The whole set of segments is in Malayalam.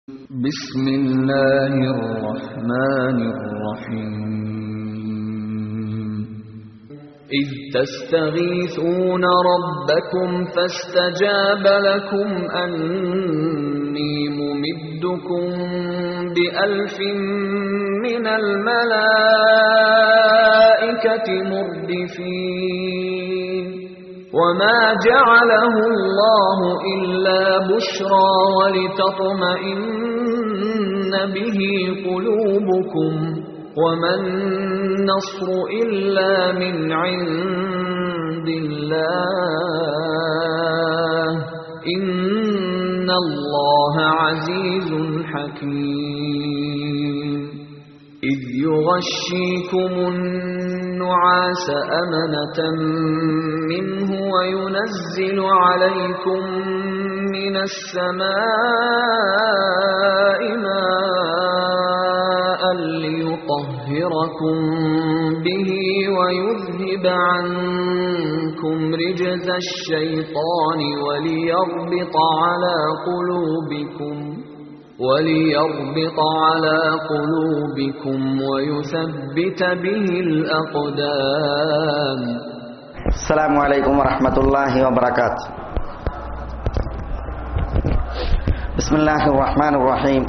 بسم الله الرحمن الرحيم إذ تستغيثون ربكم فاستجاب لكم أني ممدكم بألف من الملائكة مردفين وما جعله الله إلا بشرى ولتطمئن به قلوبكم وما النصر إلا من عند الله إن الله عزيز حكيم إذ يغشيكم النعاس أمنة منه وينزل عليكم من السماء ماء ليطهركم به ويذهب عنكم رجز الشيطان وليربط على قلوبكم وليربط على قلوبكم ويثبت به الأقدام السلام عليكم ورحمة الله وبركاته بسم الله الرحمن الرحيم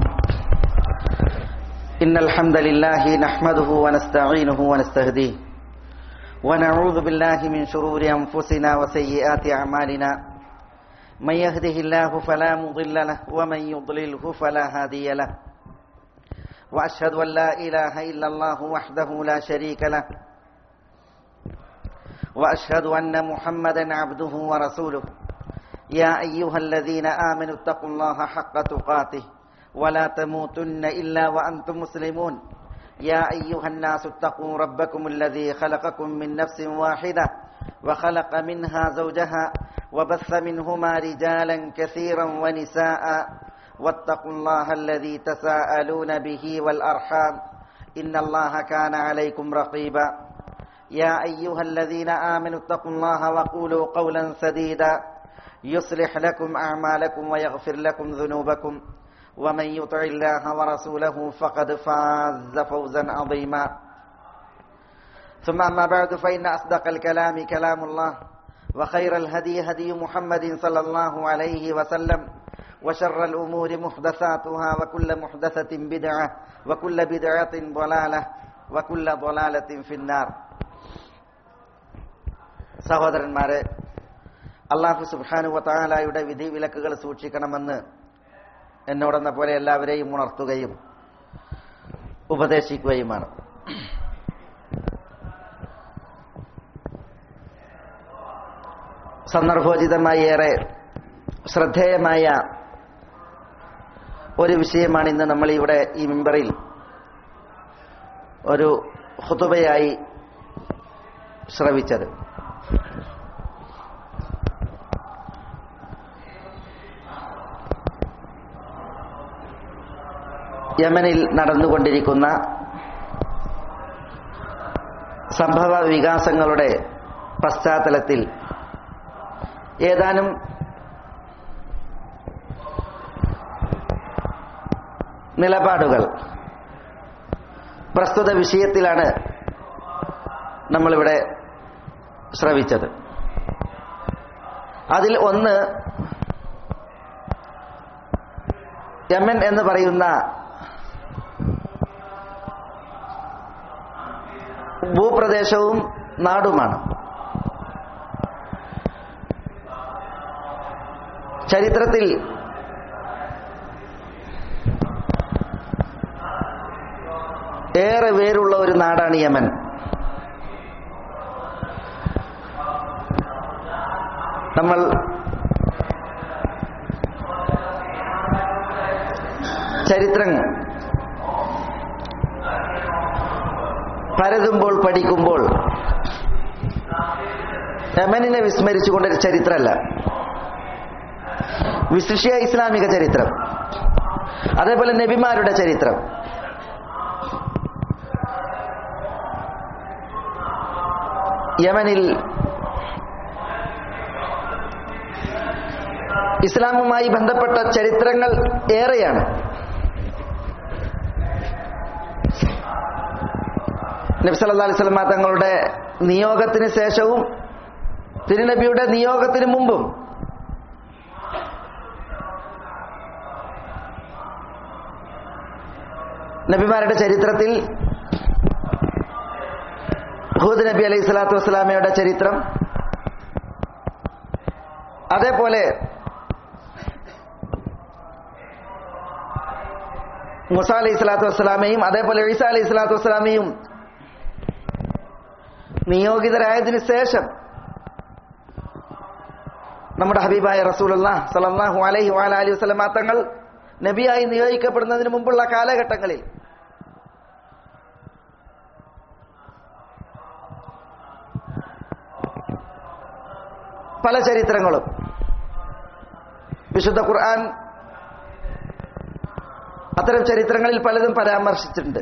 إن الحمد لله نحمده ونستعينه ونستهديه ونعوذ بالله من شرور أنفسنا وسيئات أعمالنا من يهده الله فلا مضل له ومن يضلله فلا هادي له وأشهد أن لا إله إلا الله وحده لا شريك له واشهد ان محمدا عبده ورسوله يا ايها الذين امنوا اتقوا الله حق تقاته ولا تموتن الا وانتم مسلمون يا ايها الناس اتقوا ربكم الذي خلقكم من نفس واحده وخلق منها زوجها وبث منهما رجالا كثيرا ونساء واتقوا الله الذي تساءلون به والارحام ان الله كان عليكم رقيبا يا أيها الذين آمنوا اتقوا الله وقولوا قولا سديدا يصلح لكم أعمالكم ويغفر لكم ذنوبكم ومن يطع الله ورسوله فقد فاز فوزا عظيما ثم أما بعد فإن أصدق الكلام كلام الله وخير الهدي هدي محمد صلى الله عليه وسلم وشر الأمور محدثاتها وكل محدثة بدعة وكل بدعة ضلالة وكل ضلالة في النار സഹോദരന്മാരെ അള്ളാഹു സുബാനു വത്താലായുടെ വിധി വിലക്കുകൾ സൂക്ഷിക്കണമെന്ന് എന്നോടെന്ന പോലെ എല്ലാവരെയും ഉണർത്തുകയും ഉപദേശിക്കുകയുമാണ് സന്ദർഭോചിതമായി ഏറെ ശ്രദ്ധേയമായ ഒരു വിഷയമാണ് ഇന്ന് നമ്മൾ ഇവിടെ ഈ മെമ്പറിൽ ഒരു ഹുതുബയായി ശ്രവിച്ചത് യമനിൽ നടന്നുകൊണ്ടിരിക്കുന്ന സംഭവ വികാസങ്ങളുടെ പശ്ചാത്തലത്തിൽ ഏതാനും നിലപാടുകൾ പ്രസ്തുത വിഷയത്തിലാണ് നമ്മളിവിടെ ശ്രവിച്ചത് അതിൽ ഒന്ന് യമൻ എന്ന് പറയുന്ന ഭൂപ്രദേശവും നാടുമാണ് ചരിത്രത്തിൽ ഏറെ വേരുള്ള ഒരു നാടാണ് യമൻ നമ്മൾ ചരിത്രം പരതുമ്പോൾ പഠിക്കുമ്പോൾ യമനിനെ വിസ്മരിച്ചുകൊണ്ടൊരു ചരിത്രമല്ല വിശിഷ്യ ഇസ്ലാമിക ചരിത്രം അതേപോലെ നബിമാരുടെ ചരിത്രം യമനിൽ ഇസ്ലാമുമായി ബന്ധപ്പെട്ട ചരിത്രങ്ങൾ ഏറെയാണ് നബി സല്ലല്ലാഹു അലൈഹി വസല്ലം തങ്ങളുടെ നിയോഗത്തിന് ശേഷവും തിരുനബിയുടെ നിയോഗത്തിന് മുമ്പും നബിമാരുടെ ചരിത്രത്തിൽ ഹൂദ് നബി അലൈഹി സ്വലാത്തു വസ്സലാമയുടെ ചരിത്രം അതേപോലെ മുസ അലൈഹി സ്വലാത്തു വസ്സലാമയും അതേപോലെ ഈസ അലൈഹി സ്വലാത്തു വസ്സലാമയും നിയോഗിതരായതിനു ശേഷം നമ്മുടെ ഹബീബായ റസൂലുള്ള സലല്ലാഹു അലൈഹി വാല അലൈഹി വസ്ലമ തങ്ങൾ നബിയായി നിയോഗിക്കപ്പെടുന്നതിന് മുമ്പുള്ള കാലഘട്ടങ്ങളിൽ പല ചരിത്രങ്ങളും വിശുദ്ധ ഖുർആൻ അത്തരം ചരിത്രങ്ങളിൽ പലതും പരാമർശിച്ചിട്ടുണ്ട്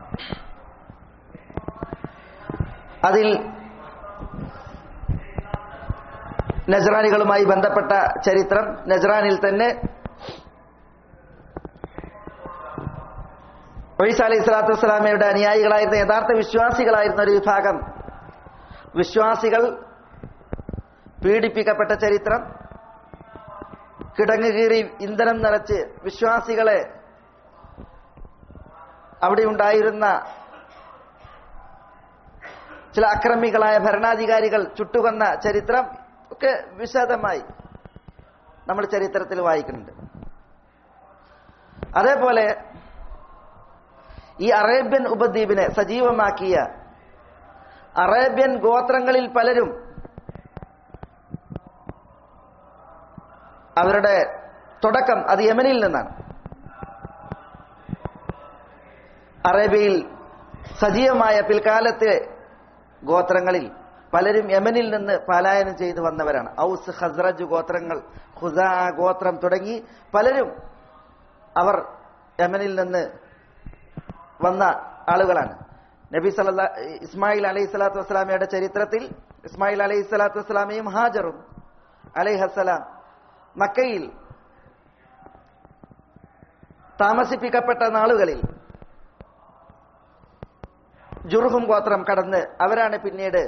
അതിൽ നജ്റാനികളുമായി ബന്ധപ്പെട്ട ചരിത്രം നജ്റാനിൽ തന്നെ ഒയ്സ അലൈഹി സ്വലാത്തു വസ്സലാമയുടെ അനുയായികളായിരുന്ന യഥാർത്ഥ വിശ്വാസികളായിരുന്ന ഒരു വിഭാഗം വിശ്വാസികൾ പീഡിപ്പിക്കപ്പെട്ട ചരിത്രം കിടങ്ങ് കീറി ഇന്ധനം നിറച്ച് വിശ്വാസികളെ അവിടെ ഉണ്ടായിരുന്ന ചില അക്രമികളായ ഭരണാധികാരികൾ ചുട്ടുകൊന്ന ചരിത്രം ഒക്കെ വിശദമായി നമ്മൾ ചരിത്രത്തിൽ വായിക്കുന്നുണ്ട് അതേപോലെ ഈ അറേബ്യൻ ഉപദ്വീപിനെ സജീവമാക്കിയ അറേബ്യൻ ഗോത്രങ്ങളിൽ പലരും അവരുടെ തുടക്കം അത് യമനിൽ നിന്നാണ് അറേബ്യയിൽ സജീവമായ പിൽക്കാലത്തെ ഗോത്രങ്ങളിൽ പലരും യമനിൽ നിന്ന് പലായനം ചെയ്തു വന്നവരാണ് ഔസ് ഹസ്രജ് ഗോത്രങ്ങൾ ഹുസ ഗോത്രം തുടങ്ങി പലരും അവർ യമനിൽ നിന്ന് വന്ന ആളുകളാണ് നബി സല്ല ഇസ്മായിൽ അലൈഹി സ്വലാത്തു വസ്സലാമയുടെ ചരിത്രത്തിൽ ഇസ്മായിൽ അലൈഹി സ്വലാത്തു വസ്സലാമയും ഹാജറും അലൈഹസ്സലാം മക്കയിൽ താമസിപ്പിക്കപ്പെട്ട നാളുകളിൽ ജുർഹും ഗോത്രം കടന്ന് അവരാണ് പിന്നീട്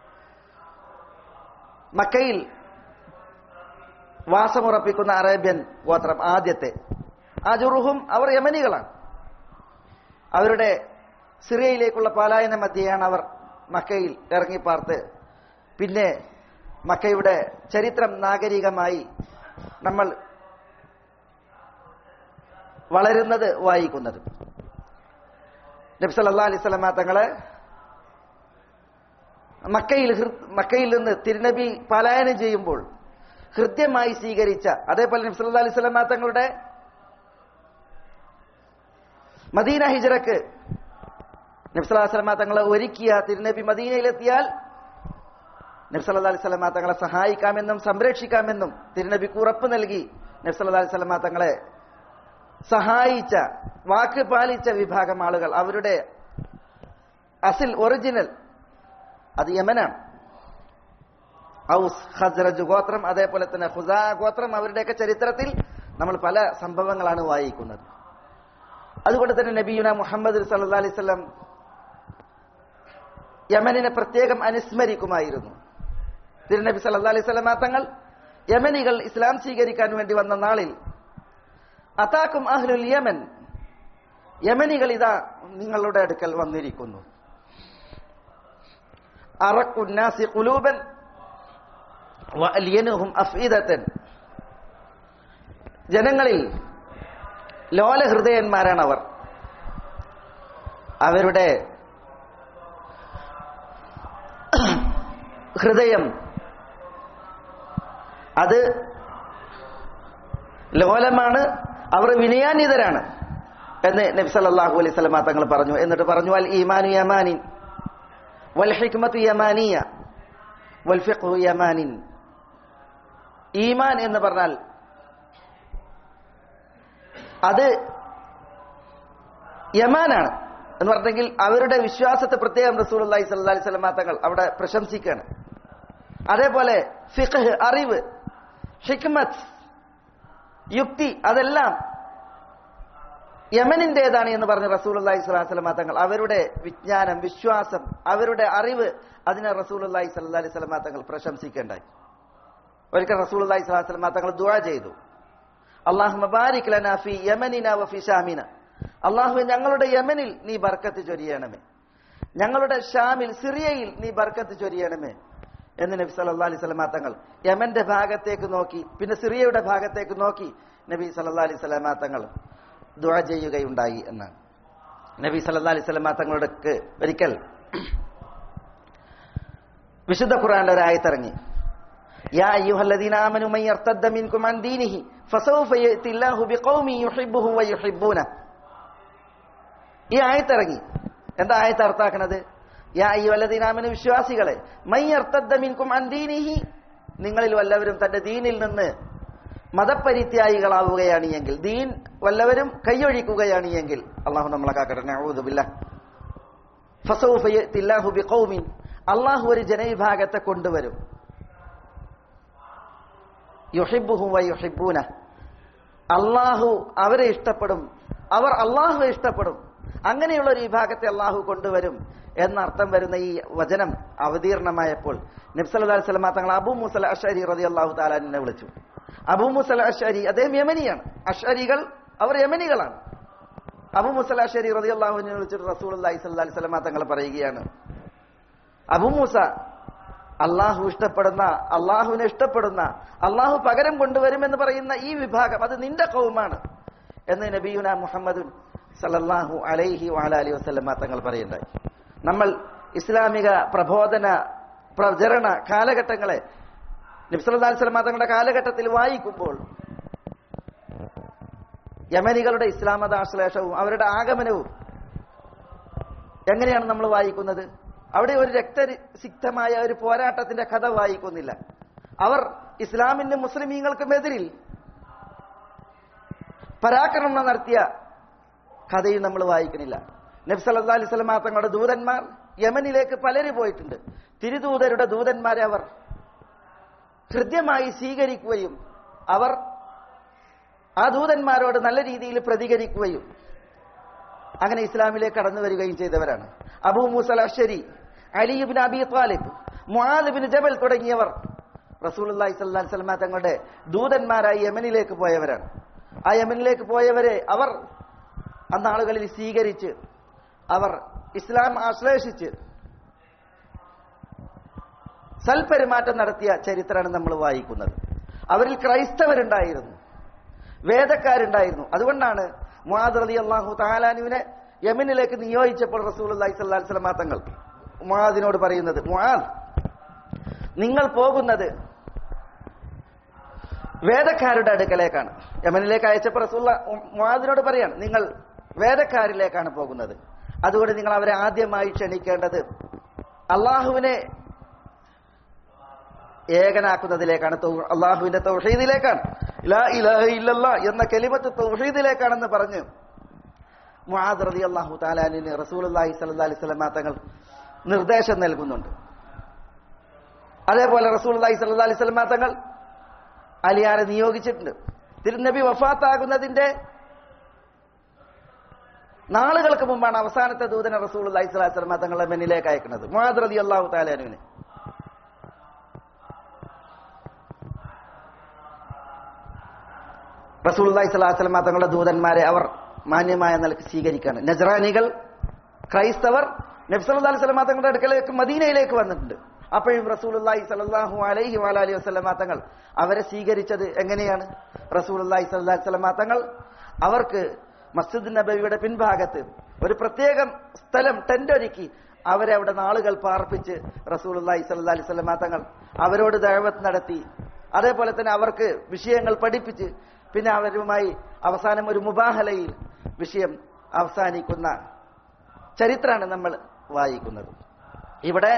മക്കയിൽ വാസമുറപ്പിക്കുന്ന അറേബ്യൻ ഗോത്രം ആദ്യത്തെ ആ ജുർഹും അവർ യമനികളാണ് അവരുടെ സിറിയയിലേക്കുള്ള പലായന മധ്യയാണ് അവർ മക്കയിൽ ഇറങ്ങിപ്പാർത്ത് പിന്നെ മക്കയുടെ ചരിത്രം നാഗരികമായി നമ്മൾ വളരുന്നത് വായിക്കുന്നത് നബ്സല്ലാ അലൈഹി സ്വലമ തങ്ങളെ മക്കയിൽ മക്കയിൽ നിന്ന് തിരുനബി പലായനം ചെയ്യുമ്പോൾ ഹൃദ്യമായി സ്വീകരിച്ച അതേപോലെ നബ്സല്ലാ അലൈഹി സ്വലമ തങ്ങളുടെ മദീന ഹിജറക്ക് നബ്സല്ലാ സ്വലമ തങ്ങളെ ഒരുക്കിയ തിരുനബി മദീനയിലെത്തിയാൽ നബ്സല്ലാ അലൈഹി സ്വലമ തങ്ങളെ സഹായിക്കാമെന്നും സംരക്ഷിക്കാമെന്നും തിരുനബിക്ക് ഉറപ്പ് നൽകി നബ്സല്ലാ അലൈഹി സ്വലമ തങ്ങളെ സഹായിച്ച വാക്ക് പാലിച്ച വിഭാഗം ആളുകൾ അവരുടെ അസിൽ ഒറിജിനൽ അത് യമനാണ് ഔസ് ഹസ്രജ് ഗോത്രം അതേപോലെ തന്നെ ഹുസാ ഗോത്രം അവരുടെയൊക്കെ ചരിത്രത്തിൽ നമ്മൾ പല സംഭവങ്ങളാണ് വായിക്കുന്നത് അതുകൊണ്ട് തന്നെ നബിയുന മുഹമ്മദ് സല്ലാ അലൈഹി സ്വലം യമനിനെ പ്രത്യേകം അനുസ്മരിക്കുമായിരുന്നു തിരുനബി സല്ലാ അലൈഹി സ്വലം തങ്ങൾ യമനികൾ ഇസ്ലാം സ്വീകരിക്കാൻ വേണ്ടി വന്ന നാളിൽ അതാക്കും അഹ്ലുൽ യമൻ യമനികൾ ഇതാ നിങ്ങളുടെ അടുക്കൽ വന്നിരിക്കുന്നു അറക്കുന്നാസി കുലൂബൻ വഅലിയനുഹും അഫീദത്തൻ ജനങ്ങളിൽ ലോലഹൃദയന്മാരാണ് അവർ അവരുടെ ഹൃദയം അത് ലോലമാണ് അവർ വിനയാന്വിതരാണ് എന്ന് നബി സല്ലല്ലാഹു അലൈഹി സ്വലമ തങ്ങൾ പറഞ്ഞു എന്നിട്ട് പറഞ്ഞു അൽ ഈമാനു യമാനിൻ വൽ ഹിക്മത്തു യമാനിയ വൽ ഫിഖ്ഹു യമാനിൻ ഈമാൻ എന്ന് പറഞ്ഞാൽ അത് യമാനാണ് എന്ന് പറഞ്ഞെങ്കിൽ അവരുടെ വിശ്വാസത്തെ പ്രത്യേകം റസൂൽ അള്ളഹി സല്ലാ അലൈഹി സ്വലമ തങ്ങൾ അവിടെ പ്രശംസിക്കുകയാണ് അതേപോലെ ഫിഖ് അറിവ് ഹിക്മത്ത് യുക്തി അതെല്ലാം യമനിന്റേതാണ് എന്ന് പറഞ്ഞ റസൂൽ അള്ളാഹി സ്വലാസ്ലമ തങ്ങൾ അവരുടെ വിജ്ഞാനം വിശ്വാസം അവരുടെ അറിവ് അതിനെ റസൂൽ അള്ളാഹി സ്വല്ലാ അലൈഹി സ്വലമ തങ്ങൾ പ്രശംസിക്കേണ്ടായി ഒരിക്കൽ റസൂൽ അള്ളാഹി സ്വലാസ്ലമ തങ്ങൾ ദുആ ചെയ്തു അള്ളാഹു മബാരിക് ലനാ ഫി യമനിന വഫി ഷാമിന അള്ളാഹു ഞങ്ങളുടെ യമനിൽ നീ ബർക്കത്ത് ചൊരിയണമേ ഞങ്ങളുടെ ഷാമിൽ സിറിയയിൽ നീ ബർക്കത്ത് ചൊരിയണമേ എന്ന് നബി സല്ലല്ലാഹു അലൈഹി വസല്ലമ തങ്ങൾ യമന്റെ ഭാഗത്തേക്ക് നോക്കി പിന്നെ സിറിയയുടെ ഭാഗത്തേക്ക് നോക്കി നബി സല്ലല്ലാഹു അലൈഹി വസല്ലമ തങ്ങൾ ദുആ ചെയ്യുകയുണ്ടായി എന്നാണ് നബി സല്ലല്ലാഹു അലൈഹി വസല്ലമ തങ്ങളുടെ ഒരിക്കൽ വിശുദ്ധ ഖുർആനിലെ ഒരു ആയത്തിറങ്ങി യാ അയ്യുഹല്ലദീന ആമനു മൻ യർതദ്ദ മിൻകും അൻ ദീനിഹി ഫസൗഫ യഅതി അല്ലാഹു ബിഖൗമിൻ യുഹിബ്ബുഹും വയുഹിബ്ബൂന ഈ ആയത്തിറങ്ങി എന്താ ആയത്ത് അർത്ഥാക്കുന്നത് യാ അയ്യുഹല്ലദീന ആമനു വിശ്വാസികളെ മൻ യർതദ്ദ മിൻകും അൻ ദീനിഹി നിങ്ങളിൽ വല്ലവരും തന്റെ ദീനിൽ നിന്ന് മതപരിത്യായികളാവുകയാണ് എങ്കിൽ ദീൻ വല്ലവരും കൈയൊഴിക്കുകയാണ് എങ്കിൽ അള്ളാഹു നമ്മളെ കാക്കട്ടെ നഊദുബില്ല ഫസൗഫ യഅതി അല്ലാഹു ബിഖൗമിൻ അള്ളാഹു ഒരു ജനവിഭാഗത്തെ കൊണ്ടുവരും യുഹിബുഹും വയുഹിബൂന അള്ളാഹു അവരെ ഇഷ്ടപ്പെടും അവർ അള്ളാഹുവെ ഇഷ്ടപ്പെടും അങ്ങനെയുള്ള ഒരു വിഭാഗത്തെ അള്ളാഹു കൊണ്ടുവരും എന്നർത്ഥം വരുന്ന ഈ വചനം അവതീർണമായപ്പോൾ നബ്സല്ലാ സ്വലമ തങ്ങൾ അബു മുസല അഷരി റതി അള്ളാഹു താലാനെ വിളിച്ചു അബു മുസല അഷരി അദ്ദേഹം യമനിയാണ് അഷരികൾ അവർ യമനികളാണ് അബു മുസല അഷരി റതി അള്ളാഹുവിനെ വിളിച്ചിട്ട് റസൂൽ അള്ളാഹി സ്വല്ലാ സ്വലമ തങ്ങൾ പറയുകയാണ് അബു മൂസ അള്ളാഹു ഇഷ്ടപ്പെടുന്ന അള്ളാഹുവിനെ ഇഷ്ടപ്പെടുന്ന അള്ളാഹു പകരം കൊണ്ടുവരുമെന്ന് പറയുന്ന ഈ വിഭാഗം അത് നിന്റെ കൗമാണ് എന്ന് നബിയുന മുഹമ്മദുൻ സല്ലല്ലാഹു അലൈഹി വഅലി വസല്ലമ തങ്ങൾ പറയുണ്ടായി നമ്മൾ ഇസ്ലാമിക പ്രബോധന പ്രചരണ കാലഘട്ടങ്ങളെ നബ്സല്ലാ സ്വലമ തങ്ങളുടെ കാലഘട്ടത്തിൽ വായിക്കുമ്പോൾ യമനികളുടെ ഇസ്ലാമതാശ്ലേഷവും അവരുടെ ആഗമനവും എങ്ങനെയാണ് നമ്മൾ വായിക്കുന്നത് അവിടെ ഒരു രക്തസിക്തമായ ഒരു പോരാട്ടത്തിന്റെ കഥ വായിക്കുന്നില്ല അവർ ഇസ്ലാമിനും മുസ്ലിമീങ്ങൾക്കും എതിരിൽ പരാക്രമണം നടത്തിയ കഥയും നമ്മൾ വായിക്കണില്ല നബ്സല്ലാ അലൈഹി സ്വലമാ തങ്ങളുടെ ദൂതന്മാർ യമനിലേക്ക് പലര് പോയിട്ടുണ്ട് തിരുദൂതരുടെ ദൂതന്മാരെ അവർ ഹൃദ്യമായി സ്വീകരിക്കുകയും അവർ ആ ദൂതന്മാരോട് നല്ല രീതിയിൽ പ്രതികരിക്കുകയും അങ്ങനെ ഇസ്ലാമിലേക്ക് കടന്നു വരികയും ചെയ്തവരാണ് Abu Musal Ashari Ali bin Abi Talib മുആലിബിൻ ജബൽ തുടങ്ങിയവർ റസൂലുള്ളാഹി സ്വല്ലല്ലാഹി അലൈഹി വസല്ലം തങ്ങളുടെ ദൂതന്മാരായി യമനിലേക്ക് പോയവരാണ് ആ യമനിലേക്ക് പോയവരെ അവർ അന്നാളുകളിൽ സ്വീകരിച്ച് അവർ ഇസ്ലാം ആശ്ലേഷിച്ച് സൽപെരുമാറ്റം നടത്തിയ ചരിത്രമാണ് നമ്മൾ വായിക്കുന്നത് അവരിൽ ക്രൈസ്തവരുണ്ടായിരുന്നു വേദക്കാരുണ്ടായിരുന്നു അതുകൊണ്ടാണ് മുആദ് റളി അള്ളാഹു താലാനുവിനെ യമനിലേക്ക് നിയോഗിച്ചപ്പോൾ റസൂൽ അള്ളാഹി സ്വല്ലാ സ്വലമാ തങ്ങൾ മുആദിനോട് പറയുന്നത് മുആദ് നിങ്ങൾ പോകുന്നത് വേദക്കാരുടെ അടുക്കലേക്കാണ് യമനിലേക്ക് അയച്ചപ്പോൾ റസൂള്ള മുആദിനോട് പറയാണ് നിങ്ങൾ വേദക്കാരിലേക്കാണ് പോകുന്നത് അതുകൊണ്ട് നിങ്ങൾ അവരെ ആദ്യമായി ക്ഷണിക്കേണ്ടത് അള്ളാഹുവിനെ ഏകനാക്കുന്നതിലേക്കാണ് അള്ളാഹുവിന്റെ തൗഹീദിലേക്കാണ് ലാ ഇലാഹ ഇല്ലല്ലാ എന്ന കെലിമത്ത് തൗഹീദിലേക്കാണെന്ന് പറഞ്ഞ് മുആദ് റളി അള്ളാഹു താലാനിന് റസൂലുള്ളാഹി സ്വല്ലല്ലാഹി അലൈഹി വസല്ലം തങ്ങൾ നിർദ്ദേശം നൽകുന്നുണ്ട് അതേപോലെ റസൂലുള്ളാഹി സ്വല്ലല്ലാഹി അലൈഹി വസല്ലം തങ്ങൾ അലിയാരെ നിയോഗിച്ചിട്ടുണ്ട് തിരുനബി വഫാത്താകുന്നതിന്റെ നാളുകൾക്ക് മുമ്പാണ് അവസാനത്തെ ദൂതന റസൂൽ അലൈഹി സ്വലാഹി സ്വലമ തങ്ങളുടെ മുന്നിലേക്ക് അയക്കുന്നത് മുആദ് റളി അള്ളാഹു താലാനുവിന് റസൂലുള്ളാഹി സ്വല്ലല്ലാഹി അലൈഹി വസല്ലം തങ്ങളുടെ ദൂതന്മാരെ അവർ മാന്യമായ നിലക്ക് സ്വീകരിക്കുകയാണ് നജറാനികൾ ക്രൈസ്തവർ നബി സല്ലല്ലാഹു അലൈഹി വസല്ലം തങ്ങളുടെ അടുക്കലേക്ക് മദീനയിലേക്ക് വന്നിട്ടുണ്ട് അപ്പോഴും റസൂലുള്ളാഹി സ്വല്ലല്ലാഹു അലൈഹി വഅലൈഹി വസല്ലം തങ്ങൾ അവരെ സ്വീകരിച്ചത് എങ്ങനെയാണ് റസൂലുള്ളാഹി സ്വല്ലല്ലാഹി അലൈഹി വസല്ലം തങ്ങൾ അവർക്ക് മസ്ജിദ് നബവിയുടെ പിൻഭാഗത്ത് ഒരു പ്രത്യേകം സ്ഥലം ടെന്റ് ഒരുക്കി അവരെ അവിടെ നാളുകൾ പാർപ്പിച്ച് റസൂലുള്ളാഹി സ്വല്ലല്ലാഹി അലൈഹി വസല്ലം തങ്ങൾ അവരോട് ദഅവത്ത് നടത്തി അതേപോലെ തന്നെ അവർക്ക് വിഷയങ്ങൾ പഠിപ്പിച്ച് പിന്നെ അവരുമായി അവസാനം ഒരു മുബാഹലയിൽ വിഷയം അവസാനിക്കുന്ന ചരിത്രമാണ് നമ്മൾ വായിക്കുന്നത് ഇവിടെ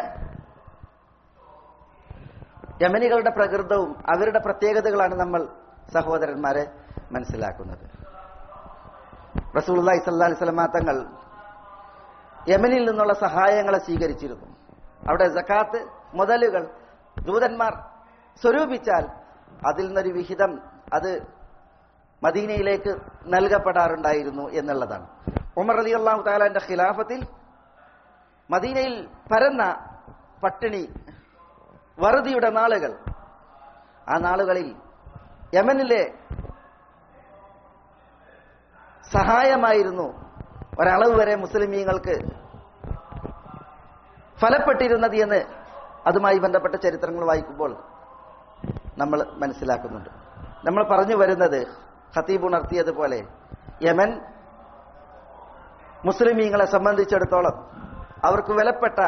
യമനികളുടെ പ്രകൃതവും അവരുടെ പ്രത്യേകതകളാണ് നമ്മൾ സഹോദരന്മാരെ മനസ്സിലാക്കുന്നത് റസൂലുള്ളാഹി സ്വല്ലല്ലാഹി അലൈഹി വസല്ലം തങ്ങൾ യമനിൽ നിന്നുള്ള സഹായങ്ങളെ സ്വീകരിച്ചിരുന്നു അവിടെ സക്കാത്ത് മുതലുകൾ ദൂതന്മാർ സ്വരൂപിച്ചാൽ അതിൽ നിന്നൊരു വിഹിതം അത് മദീനയിലേക്ക് നൽകപ്പെടാറുണ്ടായിരുന്നു എന്നുള്ളതാണ് ഉമർ അലി അള്ളാഹു താലാന്റെ ഖിലാഫത്തിൽ മദീനയിൽ പരന്ന പട്ടിണി വറുതിയുടെ നാളുകൾ ആ നാളുകളിൽ യമനിലെ സഹായമായിരുന്നു ഒരളവ് വരെ മുസ്ലിമീങ്ങൾക്ക് ഫലപ്പെട്ടിരുന്നത് എന്ന് അതുമായി ബന്ധപ്പെട്ട ചരിത്രങ്ങൾ വായിക്കുമ്പോൾ നമ്മൾ മനസ്സിലാക്കുന്നുണ്ട് നമ്മൾ പറഞ്ഞു വരുന്നത് ഖത്തീബ് ഉണർത്തിയതുപോലെ യമൻ മുസ്ലിമീങ്ങളെ സംബന്ധിച്ചിടത്തോളം അവർക്ക് വിലപ്പെട്ട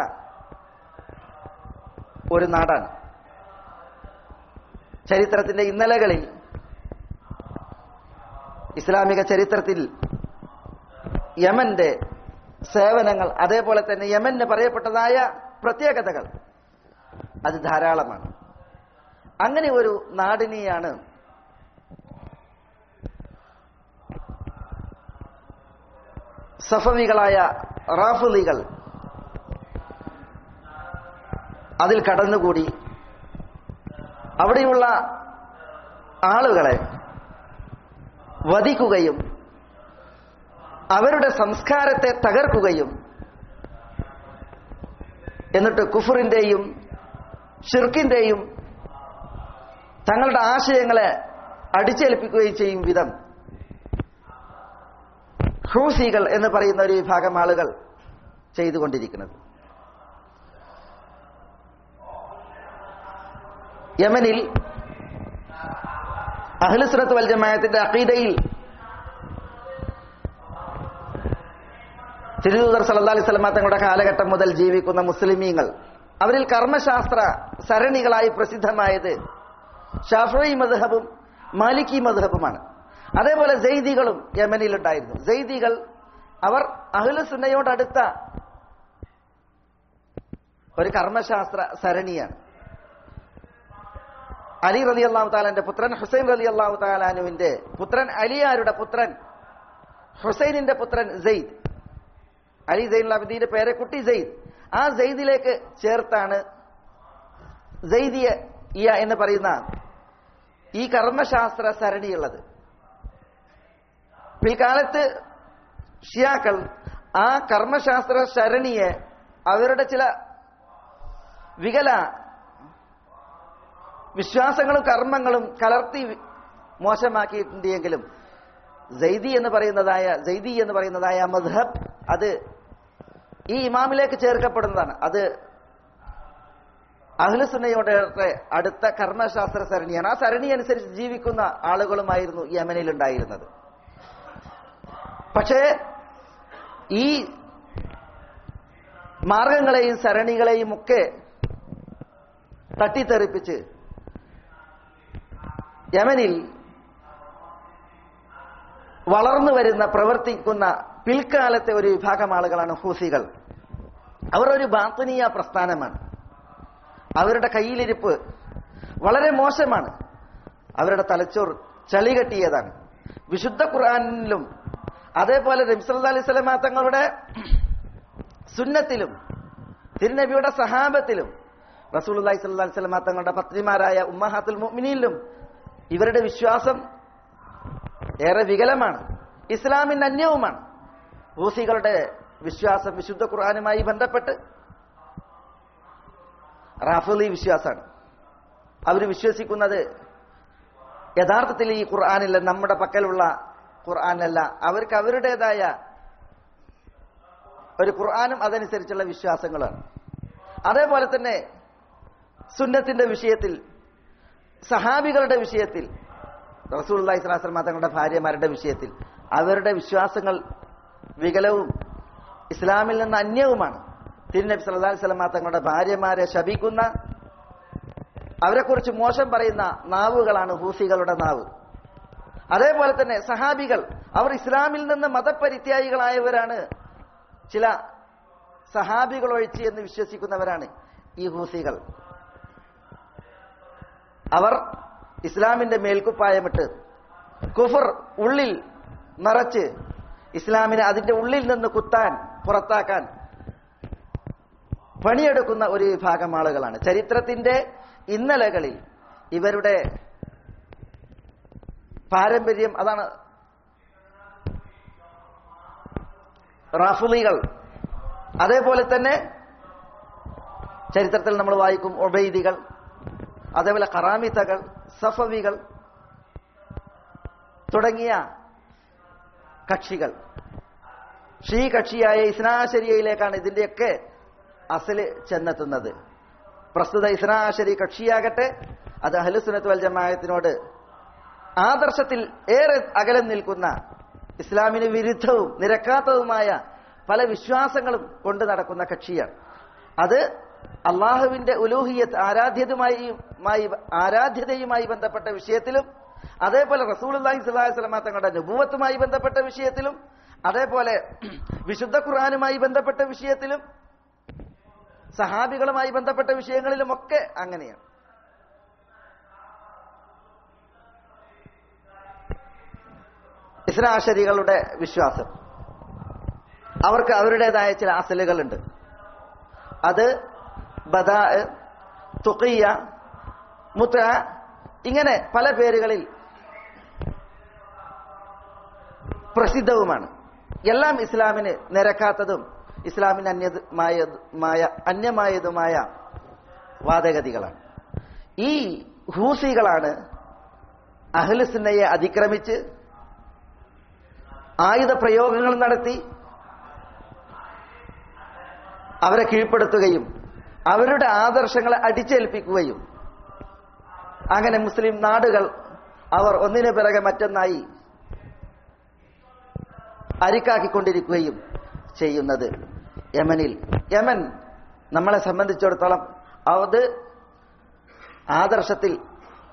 ഒരു നാടാണ് ചരിത്രത്തിന്റെ ഇന്നലകളിൽ ഇസ്ലാമിക ചരിത്രത്തിൽ യമന്റെ സേവനങ്ങൾ അതേപോലെ തന്നെ യമന് പറയപ്പെട്ടതായ പ്രത്യേകതകൾ അത് ധാരാളമാണ് അങ്ങനെ ഒരു നാടിനെയാണ് സഫവികളായ റാഫുലികൾ അതിൽ കടന്നുകൂടി അവിടെയുള്ള ആളുകളെ വധിക്കുകയും അവരുടെ സംസ്കാരത്തെ തകർക്കുകയും എന്നിട്ട് കുഫറിന്റെയും ഷിർക്കിന്റെയും തങ്ങളുടെ ആശയങ്ങളെ അടിച്ചേൽപ്പിക്കുകയും ചെയ്യും വിധം ഹൂസികൾ എന്ന് പറയുന്ന ഒരു വിഭാഗം ആളുകൾ ചെയ്തുകൊണ്ടിരിക്കുന്നത് യമനിൽ അഹ്ലുസുറത്ത് വൽ ജമായത്തിന്റെ അഖീദയിൽ തിരുദൂതർ സല്ലല്ലാഹു അലൈഹി വസല്ലമ തങ്ങളുടെ കാലഘട്ടം മുതൽ ജീവിക്കുന്ന മുസ്ലിമീങ്ങൾ അവരിൽ കർമ്മശാസ്ത്ര സരണികളായി പ്രസിദ്ധമായത് ഷാഫി മദ്ഹബും മാലിക്കി മദ്ഹബുമാണ് അതേപോലെ ജെയ്ദികളും യമനിൽ ഉണ്ടായിരുന്നു ജെയ്ദികൾ അവർ അഹ്ലുസുന്നയോടടുത്ത ഒരു കർമ്മശാസ്ത്ര സരണിയാണ് അലി റലി അള്ളാഹു താലാന്റെ പുത്രൻ ഹുസൈൻ റലി അള്ളാഹു താലാനുവിന്റെ പുത്രൻ അലിയാരുടെ പുത്രൻ ഹുസൈനിന്റെ പുത്രൻ സെയ്ദ് അലി സൈൻ അബ്ദീന്റെ പേരെ കുട്ടി സെയ്ദ് ആ സെയ്ദിലേക്ക് ചേർത്താണ് സെയ്ദിയ ഇയ എന്ന് പറയുന്ന ഈ കർമ്മശാസ്ത്ര സരണിയുള്ളത് പിൽക്കാലത്ത് ഷിയാക്കൾ ആ കർമ്മശാസ്ത്ര സരണിയെ അവരുടെ ചില വികല വിശ്വാസങ്ങളും കർമ്മങ്ങളും കലർത്തി മോശമാക്കിയിട്ടുണ്ടെങ്കിലും ജൈദി എന്ന് പറയുന്നതായ ജൈദി എന്ന് പറയുന്നതായ മദ്ഹബ് അത് ഈ ഇമാമിലേക്ക് ചേർക്കപ്പെടുന്നതാണ് അത് അഹ്ലുസുന്നയുടെ അടുത്ത കർമ്മശാസ്ത്ര സരണിയാണ് ആ സരണി അനുസരിച്ച് ജീവിക്കുന്ന ആളുകളുമായിരുന്നു യമനിൽ ഉണ്ടായിരുന്നത് പക്ഷേ ഈ മാർഗങ്ങളെയും സരണികളെയും ഒക്കെ തട്ടിത്തെറിപ്പിച്ച് യമനിൽ വളർന്നു വരുന്ന പ്രവർത്തിക്കുന്ന പിൽക്കാലത്തെ ഒരു വിഭാഗം ആളുകളാണ് ഹൂസികൾ അവർ ഒരു ബാത്തനീയ പ്രസ്ഥാനമാണ് അവരുടെ കയ്യിലിരിപ്പ് വളരെ മോശമാണ് അവരുടെ തലച്ചോർ ചളി കെട്ടിയതാണ് വിശുദ്ധ ഖുർആാനിലും അതേപോലെ റംസല്ലാ അലൈഹി സ്വലമ തങ്ങളുടെ സുന്നത്തിലും തിരുനബിയുടെ സഹാബത്തിലും റസൂൽ അലൈഹി സ്വല്ലാ സ്വലമ തങ്ങളുടെ പത്നിമാരായ ഉമ്മഹാത്തുൽ മുഅ്മിനീനിലും ഇവരുടെ വിശ്വാസം ഏറെ വികലമാണ് ഇസ്ലാമിന് അന്യവുമാണ് ഹൂസികളുടെ വിശ്വാസം വിശുദ്ധ ഖുർആാനുമായി ബന്ധപ്പെട്ട് റാഫലി വിശ്വാസമാണ് അവർ വിശ്വസിക്കുന്നത് യഥാർത്ഥത്തിൽ ഈ ഖുർആാനില്ല നമ്മുടെ പക്കലുള്ള ഖുർആാനല്ല അവർക്ക് അവരുടേതായ ഒരു ഖുർആാനും അതനുസരിച്ചുള്ള വിശ്വാസങ്ങളാണ് അതേപോലെ തന്നെ സുന്നത്തിന്റെ വിഷയത്തിൽ സഹാബികളുടെ വിഷയത്തിൽ റസൂൽ ഇസ്ലാസ്ലമ തങ്ങളുടെ ഭാര്യമാരുടെ വിഷയത്തിൽ അവരുടെ വിശ്വാസങ്ങൾ വികലവും ഇസ്ലാമിൽ നിന്ന് അന്യവുമാണ് തിരുനബി സല്ലല്ലാഹു അലൈഹി വസല്ലമ തങ്ങളുടെ ഭാര്യമാരെ ശപിക്കുന്ന അവരെക്കുറിച്ച് മോശം പറയുന്ന നാവുകളാണ് ഹൂസികളുടെ നാവ് അതേപോലെ തന്നെ സഹാബികൾ അവർ ഇസ്ലാമിൽ നിന്ന് മതപരിത്യാഗികളായവരാണ് ചില സഹാബികൾ ഒഴിച്ച് എന്ന് വിശ്വസിക്കുന്നവരാണ് ഈ ഹൂസികൾ അവർ ഇസ്ലാമിന്റെ മേൽക്കുപ്പായമിട്ട് കുഫർ ഉള്ളിൽ നിറച്ച് ഇസ്ലാമിനെ അതിന്റെ ഉള്ളിൽ നിന്ന് കുത്താൻ പുറത്താക്കാൻ പണിയെടുക്കുന്ന ഒരു വിഭാഗം ആളുകളാണ് ചരിത്രത്തിന്റെ ഇന്നലകളിൽ ഇവരുടെ പാരമ്പര്യം അതാണ് റാഫുലികൾ അതേപോലെ തന്നെ ചരിത്രത്തിൽ നമ്മൾ വായിക്കും ഒബൈദികൾ അതേപോലെ കറാമിത്തകൾ സഫവികൾ തുടങ്ങിയ കക്ഷികൾ ഷീ കക്ഷിയായ ഇസ്നാശരിയയിലേക്കാണ് ഇതിന്റെയൊക്കെ അസല് ചെന്നെത്തുന്നത് പ്രസ്തുത ഇസ്നാശരി കക്ഷിയാകട്ടെ അത് അഹ്ലുസുനത്ത് വൽ ജമായത്തിനോട് ആദർശത്തിൽ ഏറെ അകലം നിൽക്കുന്ന ഇസ്ലാമിന് വിരുദ്ധവും നിരക്കാത്തതുമായ പല വിശ്വാസങ്ങളും കൊണ്ട് നടക്കുന്ന കക്ഷിയാണ് അത് അള്ളാഹുവിന്റെ ഉലൂഹിയത്ത് ആരാധ്യതയുമായി ആരാധ്യതയുമായി ബന്ധപ്പെട്ട വിഷയത്തിലും അതേപോലെ റസൂൽ അള്ളാഹി സ്വലാഹി സ്വലമ തങ്ങളുടെ നുപൂവത്തുമായി ബന്ധപ്പെട്ട വിഷയത്തിലും അതേപോലെ വിശുദ്ധ ഖുർആാനുമായി ബന്ധപ്പെട്ട വിഷയത്തിലും സഹാബികളുമായി ബന്ധപ്പെട്ട വിഷയങ്ങളിലുമൊക്കെ അങ്ങനെയാണ് ഇസ്ലാശരികളുടെ വിശ്വാസം അവർക്ക് അവരുടേതായ ചില അസലുകളുണ്ട് അത് ബദാ തുക്കിയ മുത്ത ഇങ്ങനെ പല പേരുകളിൽ പ്രസിദ്ധവുമാണ് എല്ലാം ഇസ്ലാമിന് നിരക്കാത്തതും ഇസ്ലാമിന് അന്യമായ അന്യമായതുമായ വാദഗതികളാണ് ഈ ഹൂസികളാണ് അഹ്ലുസുന്നയെ അതിക്രമിച്ച് ആയുധ പ്രയോഗങ്ങൾ നടത്തി അവരെ കീഴ്പ്പെടുത്തുകയും അവരുടെ ആദർശങ്ങളെ അടിച്ചേൽപ്പിക്കുകയും അങ്ങനെ മുസ്ലിം നാടുകൾ അവർ ഒന്നിനു പിറകെ മറ്റൊന്നായി അരിക്കാക്കിക്കൊണ്ടിരിക്കുകയും ചെയ്യുന്നത് യമനിൽ യമൻ നമ്മളെ സംബന്ധിച്ചിടത്തോളം അത് ആദർശത്തിൽ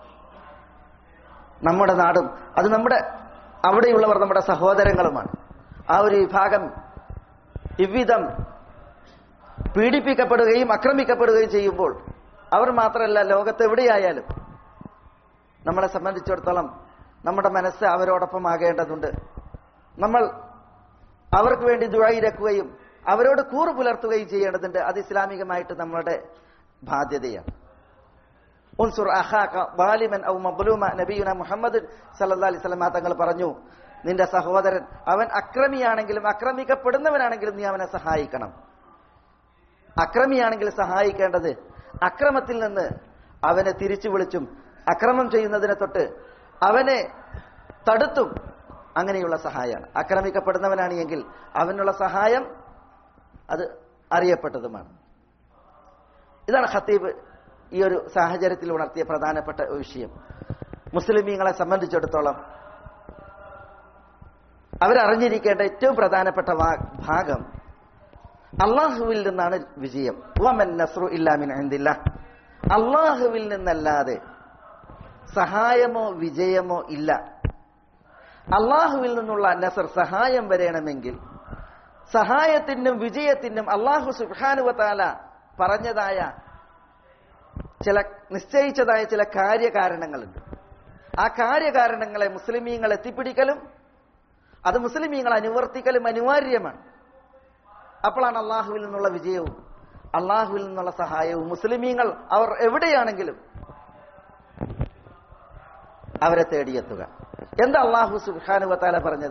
നമ്മുടെ നാടും അത് നമ്മുടെ അവിടെയുള്ളവർ നമ്മുടെ സഹോദരങ്ങളുമാണ് ആ ഒരു വിഭാഗം ഇவ்விധം പീഡിപ്പിക്കപ്പെടുകയും ആക്രമിക്കപ്പെടുകയും ചെയ്യുമ്പോൾ അവർ മാത്രമല്ല ലോകത്തെവിടെയായാലും നമ്മളെ സംബന്ധിച്ചിടത്തോളം നമ്മുടെ മനസ്സ് അവരോടൊപ്പം ആകേണ്ടതുണ്ട് നമ്മൾ അവർക്ക് വേണ്ടി ദുഴയിരക്കുകയും അവരോട് കൂറ് പുലർത്തുകയും ചെയ്യേണ്ടതുണ്ട് അത് ഇസ്ലാമികമായിട്ട് നമ്മളുടെ ബാധ്യതയാണ് ഉൻസുർ അഹാക ബാലിമൻ ഔ മബ്ലൂമ നബിയുന മുഹമ്മദ് സല്ലല്ലാഹു അലൈഹി വസല്ലം തങ്ങൾ പറഞ്ഞു നിന്റെ സഹോദരൻ അവൻ അക്രമിയാണെങ്കിലും ആക്രമിക്കപ്പെടുന്നവനാണെങ്കിലും നീ അവനെ സഹായിക്കണം അക്രമിയാണെങ്കിൽ സഹായിക്കേണ്ടത് അക്രമത്തിൽ നിന്ന് അവനെ തിരിച്ചു വിളിച്ചും അക്രമം ചെയ്യുന്നതിനെ തൊട്ട് അവനെ തടുത്തും അങ്ങനെയുള്ള സഹായമാണ് ആക്രമിക്കപ്പെടുന്നവനാണ് എങ്കിൽ അവനുള്ള സഹായം അത് അറിയപ്പെട്ടതുമാണ് ഇതാണ് ഖത്തീബ് ഈ ഒരു സാഹചര്യത്തിൽ ഉണർത്തിയ പ്രധാനപ്പെട്ട വിഷയം മുസ്ലിമീങ്ങളെ സംബന്ധിച്ചിടത്തോളം അവരറിഞ്ഞിരിക്കേണ്ട ഏറ്റവും പ്രധാനപ്പെട്ട ഭാഗം അള്ളാഹുവിൽ നിന്നാണ് വിജയം വമൻ നസ്രു ഇല്ലാമിൻ എന്തില്ല അള്ളാഹുവിൽ നിന്നല്ലാതെ സഹായമോ വിജയമോ ഇല്ല അള്ളാഹുവിൽ നിന്നുള്ള നസർ സഹായം വരണമെങ്കിൽ സഹായത്തിനും വിജയത്തിനും അള്ളാഹു സുബാനുവത്താല പറഞ്ഞതായ ചില നിശ്ചയിച്ചതായ ചില കാര്യകാരണങ്ങളുണ്ട് ആ കാര്യകാരണങ്ങളെ മുസ്ലിമീങ്ങൾ എത്തിപ്പിടിക്കലും അത് മുസ്ലിമീങ്ങൾ അനുവർത്തിക്കലും അനിവാര്യമാണ് അപ്പോഴാണ് അള്ളാഹുവിൽ നിന്നുള്ള വിജയവും അള്ളാഹുവിൽ നിന്നുള്ള സഹായവും മുസ്ലിമീങ്ങൾ അവർ എവിടെയാണെങ്കിലും അവരെ തേടിയെത്തുക എന്താ അള്ളാഹു സുഖാനുവത്താല പറഞ്ഞത്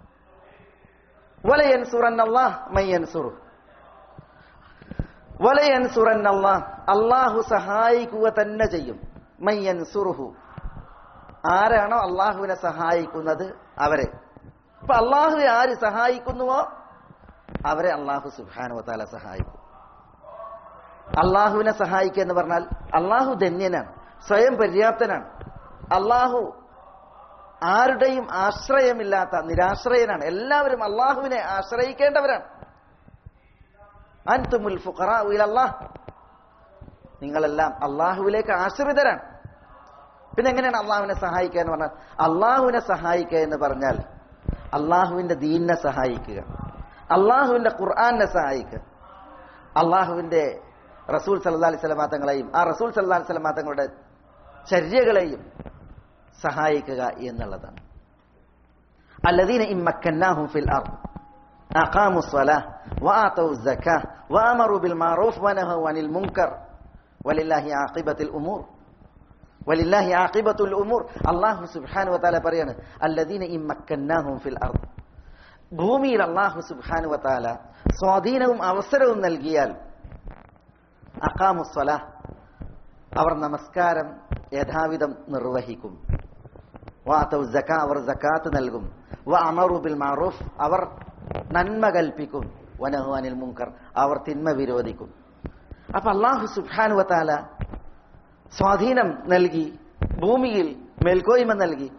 അള്ളാഹു സഹായിക്കുക തന്നെ ചെയ്യും മയ്യൻ സുറുഹു ആരാണോ അള്ളാഹുവിനെ സഹായിക്കുന്നത് അവരെ ഇപ്പൊ അള്ളാഹുവെ ആര് സഹായിക്കുന്നുവോ അവരെ അള്ളാഹു സുഹാനുവത്താല സഹായിക്കും അള്ളാഹുവിനെ സഹായിക്കുക എന്ന് പറഞ്ഞാൽ അള്ളാഹു ധന്യനാണ് സ്വയം പര്യാപ്തനാണ് അള്ളാഹു ആരുടെയും ആശ്രയമില്ലാത്ത നിരാശ്രയനാണ് എല്ലാവരും അള്ളാഹുവിനെ ആശ്രയിക്കേണ്ടവരാണ് അൻതുമുൽ അള്ളാഹ് നിങ്ങളെല്ലാം അള്ളാഹുവിലേക്ക് ആശ്രിതരാണ് പിന്നെ എങ്ങനെയാണ് അള്ളാഹുവിനെ സഹായിക്കുക എന്ന് പറഞ്ഞാൽ അള്ളാഹുവിനെ സഹായിക്കുക എന്ന് പറഞ്ഞാൽ അള്ളാഹുവിന്റെ ദീനിനെ സഹായിക്കുക അള്ളാഹുവിന്റെ ഖുർആാനെ സഹായിക്കുക അള്ളാഹുവിന്റെ റസൂൽ സല്ലാ അലൈഹി സ്വലമാങ്ങളെയും ആ റസൂൽ സല്ലാ അലൈഹി സ്വലമാങ്ങളുടെ ചര്യകളെയും സഹായിക്കുക എന്നുള്ളതാണ് الذين إن مكناهم في الأرض أقاموا الصلاة وآتوا الزكاة وأمروا بالمعروف ونهوا عن المنكر ولله عاقبة الأمور വലില്ലാഹി ആഖിബത്തുൽ ഉമൂർ അല്ലാഹു സുബ്ഹാനഹു വതആല പറയാണ് അല്ലദീന ഇമ്മക്കന്നാഹും ഫിൽ അർദ് ഭൂമിയിൽ അല്ലാഹു സുബ്ഹാനഹു വതആല സ്വാധീനവും അവസരവും നൽകിയാൽ അഖാമുസ്സലാഹ് അവർ നമസ്കാരം യഥാവിധം നിർവഹിക്കും വാതൗ സക അവർ സകാത്ത് നൽകും വ അമറു ബിൽ മഅറൂഫ് അവർ നന്മ കൽപ്പിക്കും വനഹു അനിൽ മുങ്കർ അവർ തിന്മ വിരോധിക്കും അപ്പൊ അള്ളാഹു സുബ്ഹാനു വതാല സ്വാധീനം നൽകി ഭൂമിയിൽ മേൽക്കോയ്മ നൽകി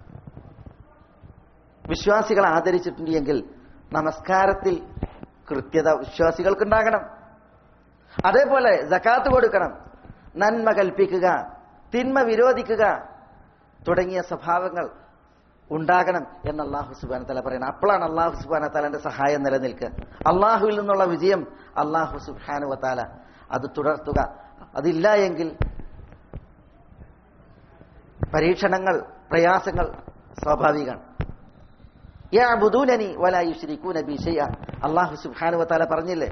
വിശ്വാസികൾ ആദരിച്ചിട്ടുണ്ടെങ്കിൽ നമസ്കാരത്തിൽ കൃത്യത വിശ്വാസികൾക്കുണ്ടാകണം അതേപോലെ ജക്കാത്ത് കൊടുക്കണം നന്മ കൽപ്പിക്കുക തിന്മ വിരോധിക്കുക തുടങ്ങിയ സ്വഭാവങ്ങൾ ഉണ്ടാകണം എന്ന് അള്ളാഹു സുബാന തല പറയണം അപ്പോഴാണ് അള്ളാഹു സുബാന തലന്റെ സഹായം നിലനിൽക്കുക അള്ളാഹുവിൽ നിന്നുള്ള വിജയം അള്ളാഹു സുബാനു വത്താല അത് തുടർത്തുക അതില്ല എങ്കിൽ പരീക്ഷണങ്ങൾ പ്രയാസങ്ങൾ സ്വാഭാവികമാണ് യഅ്ബുദൂനനി വലാ യുശ്രികൂന ബി ഷൈഅ അല്ലാഹു സുബ്ഹാനഹു വതആല പറഞ്ഞില്ലേ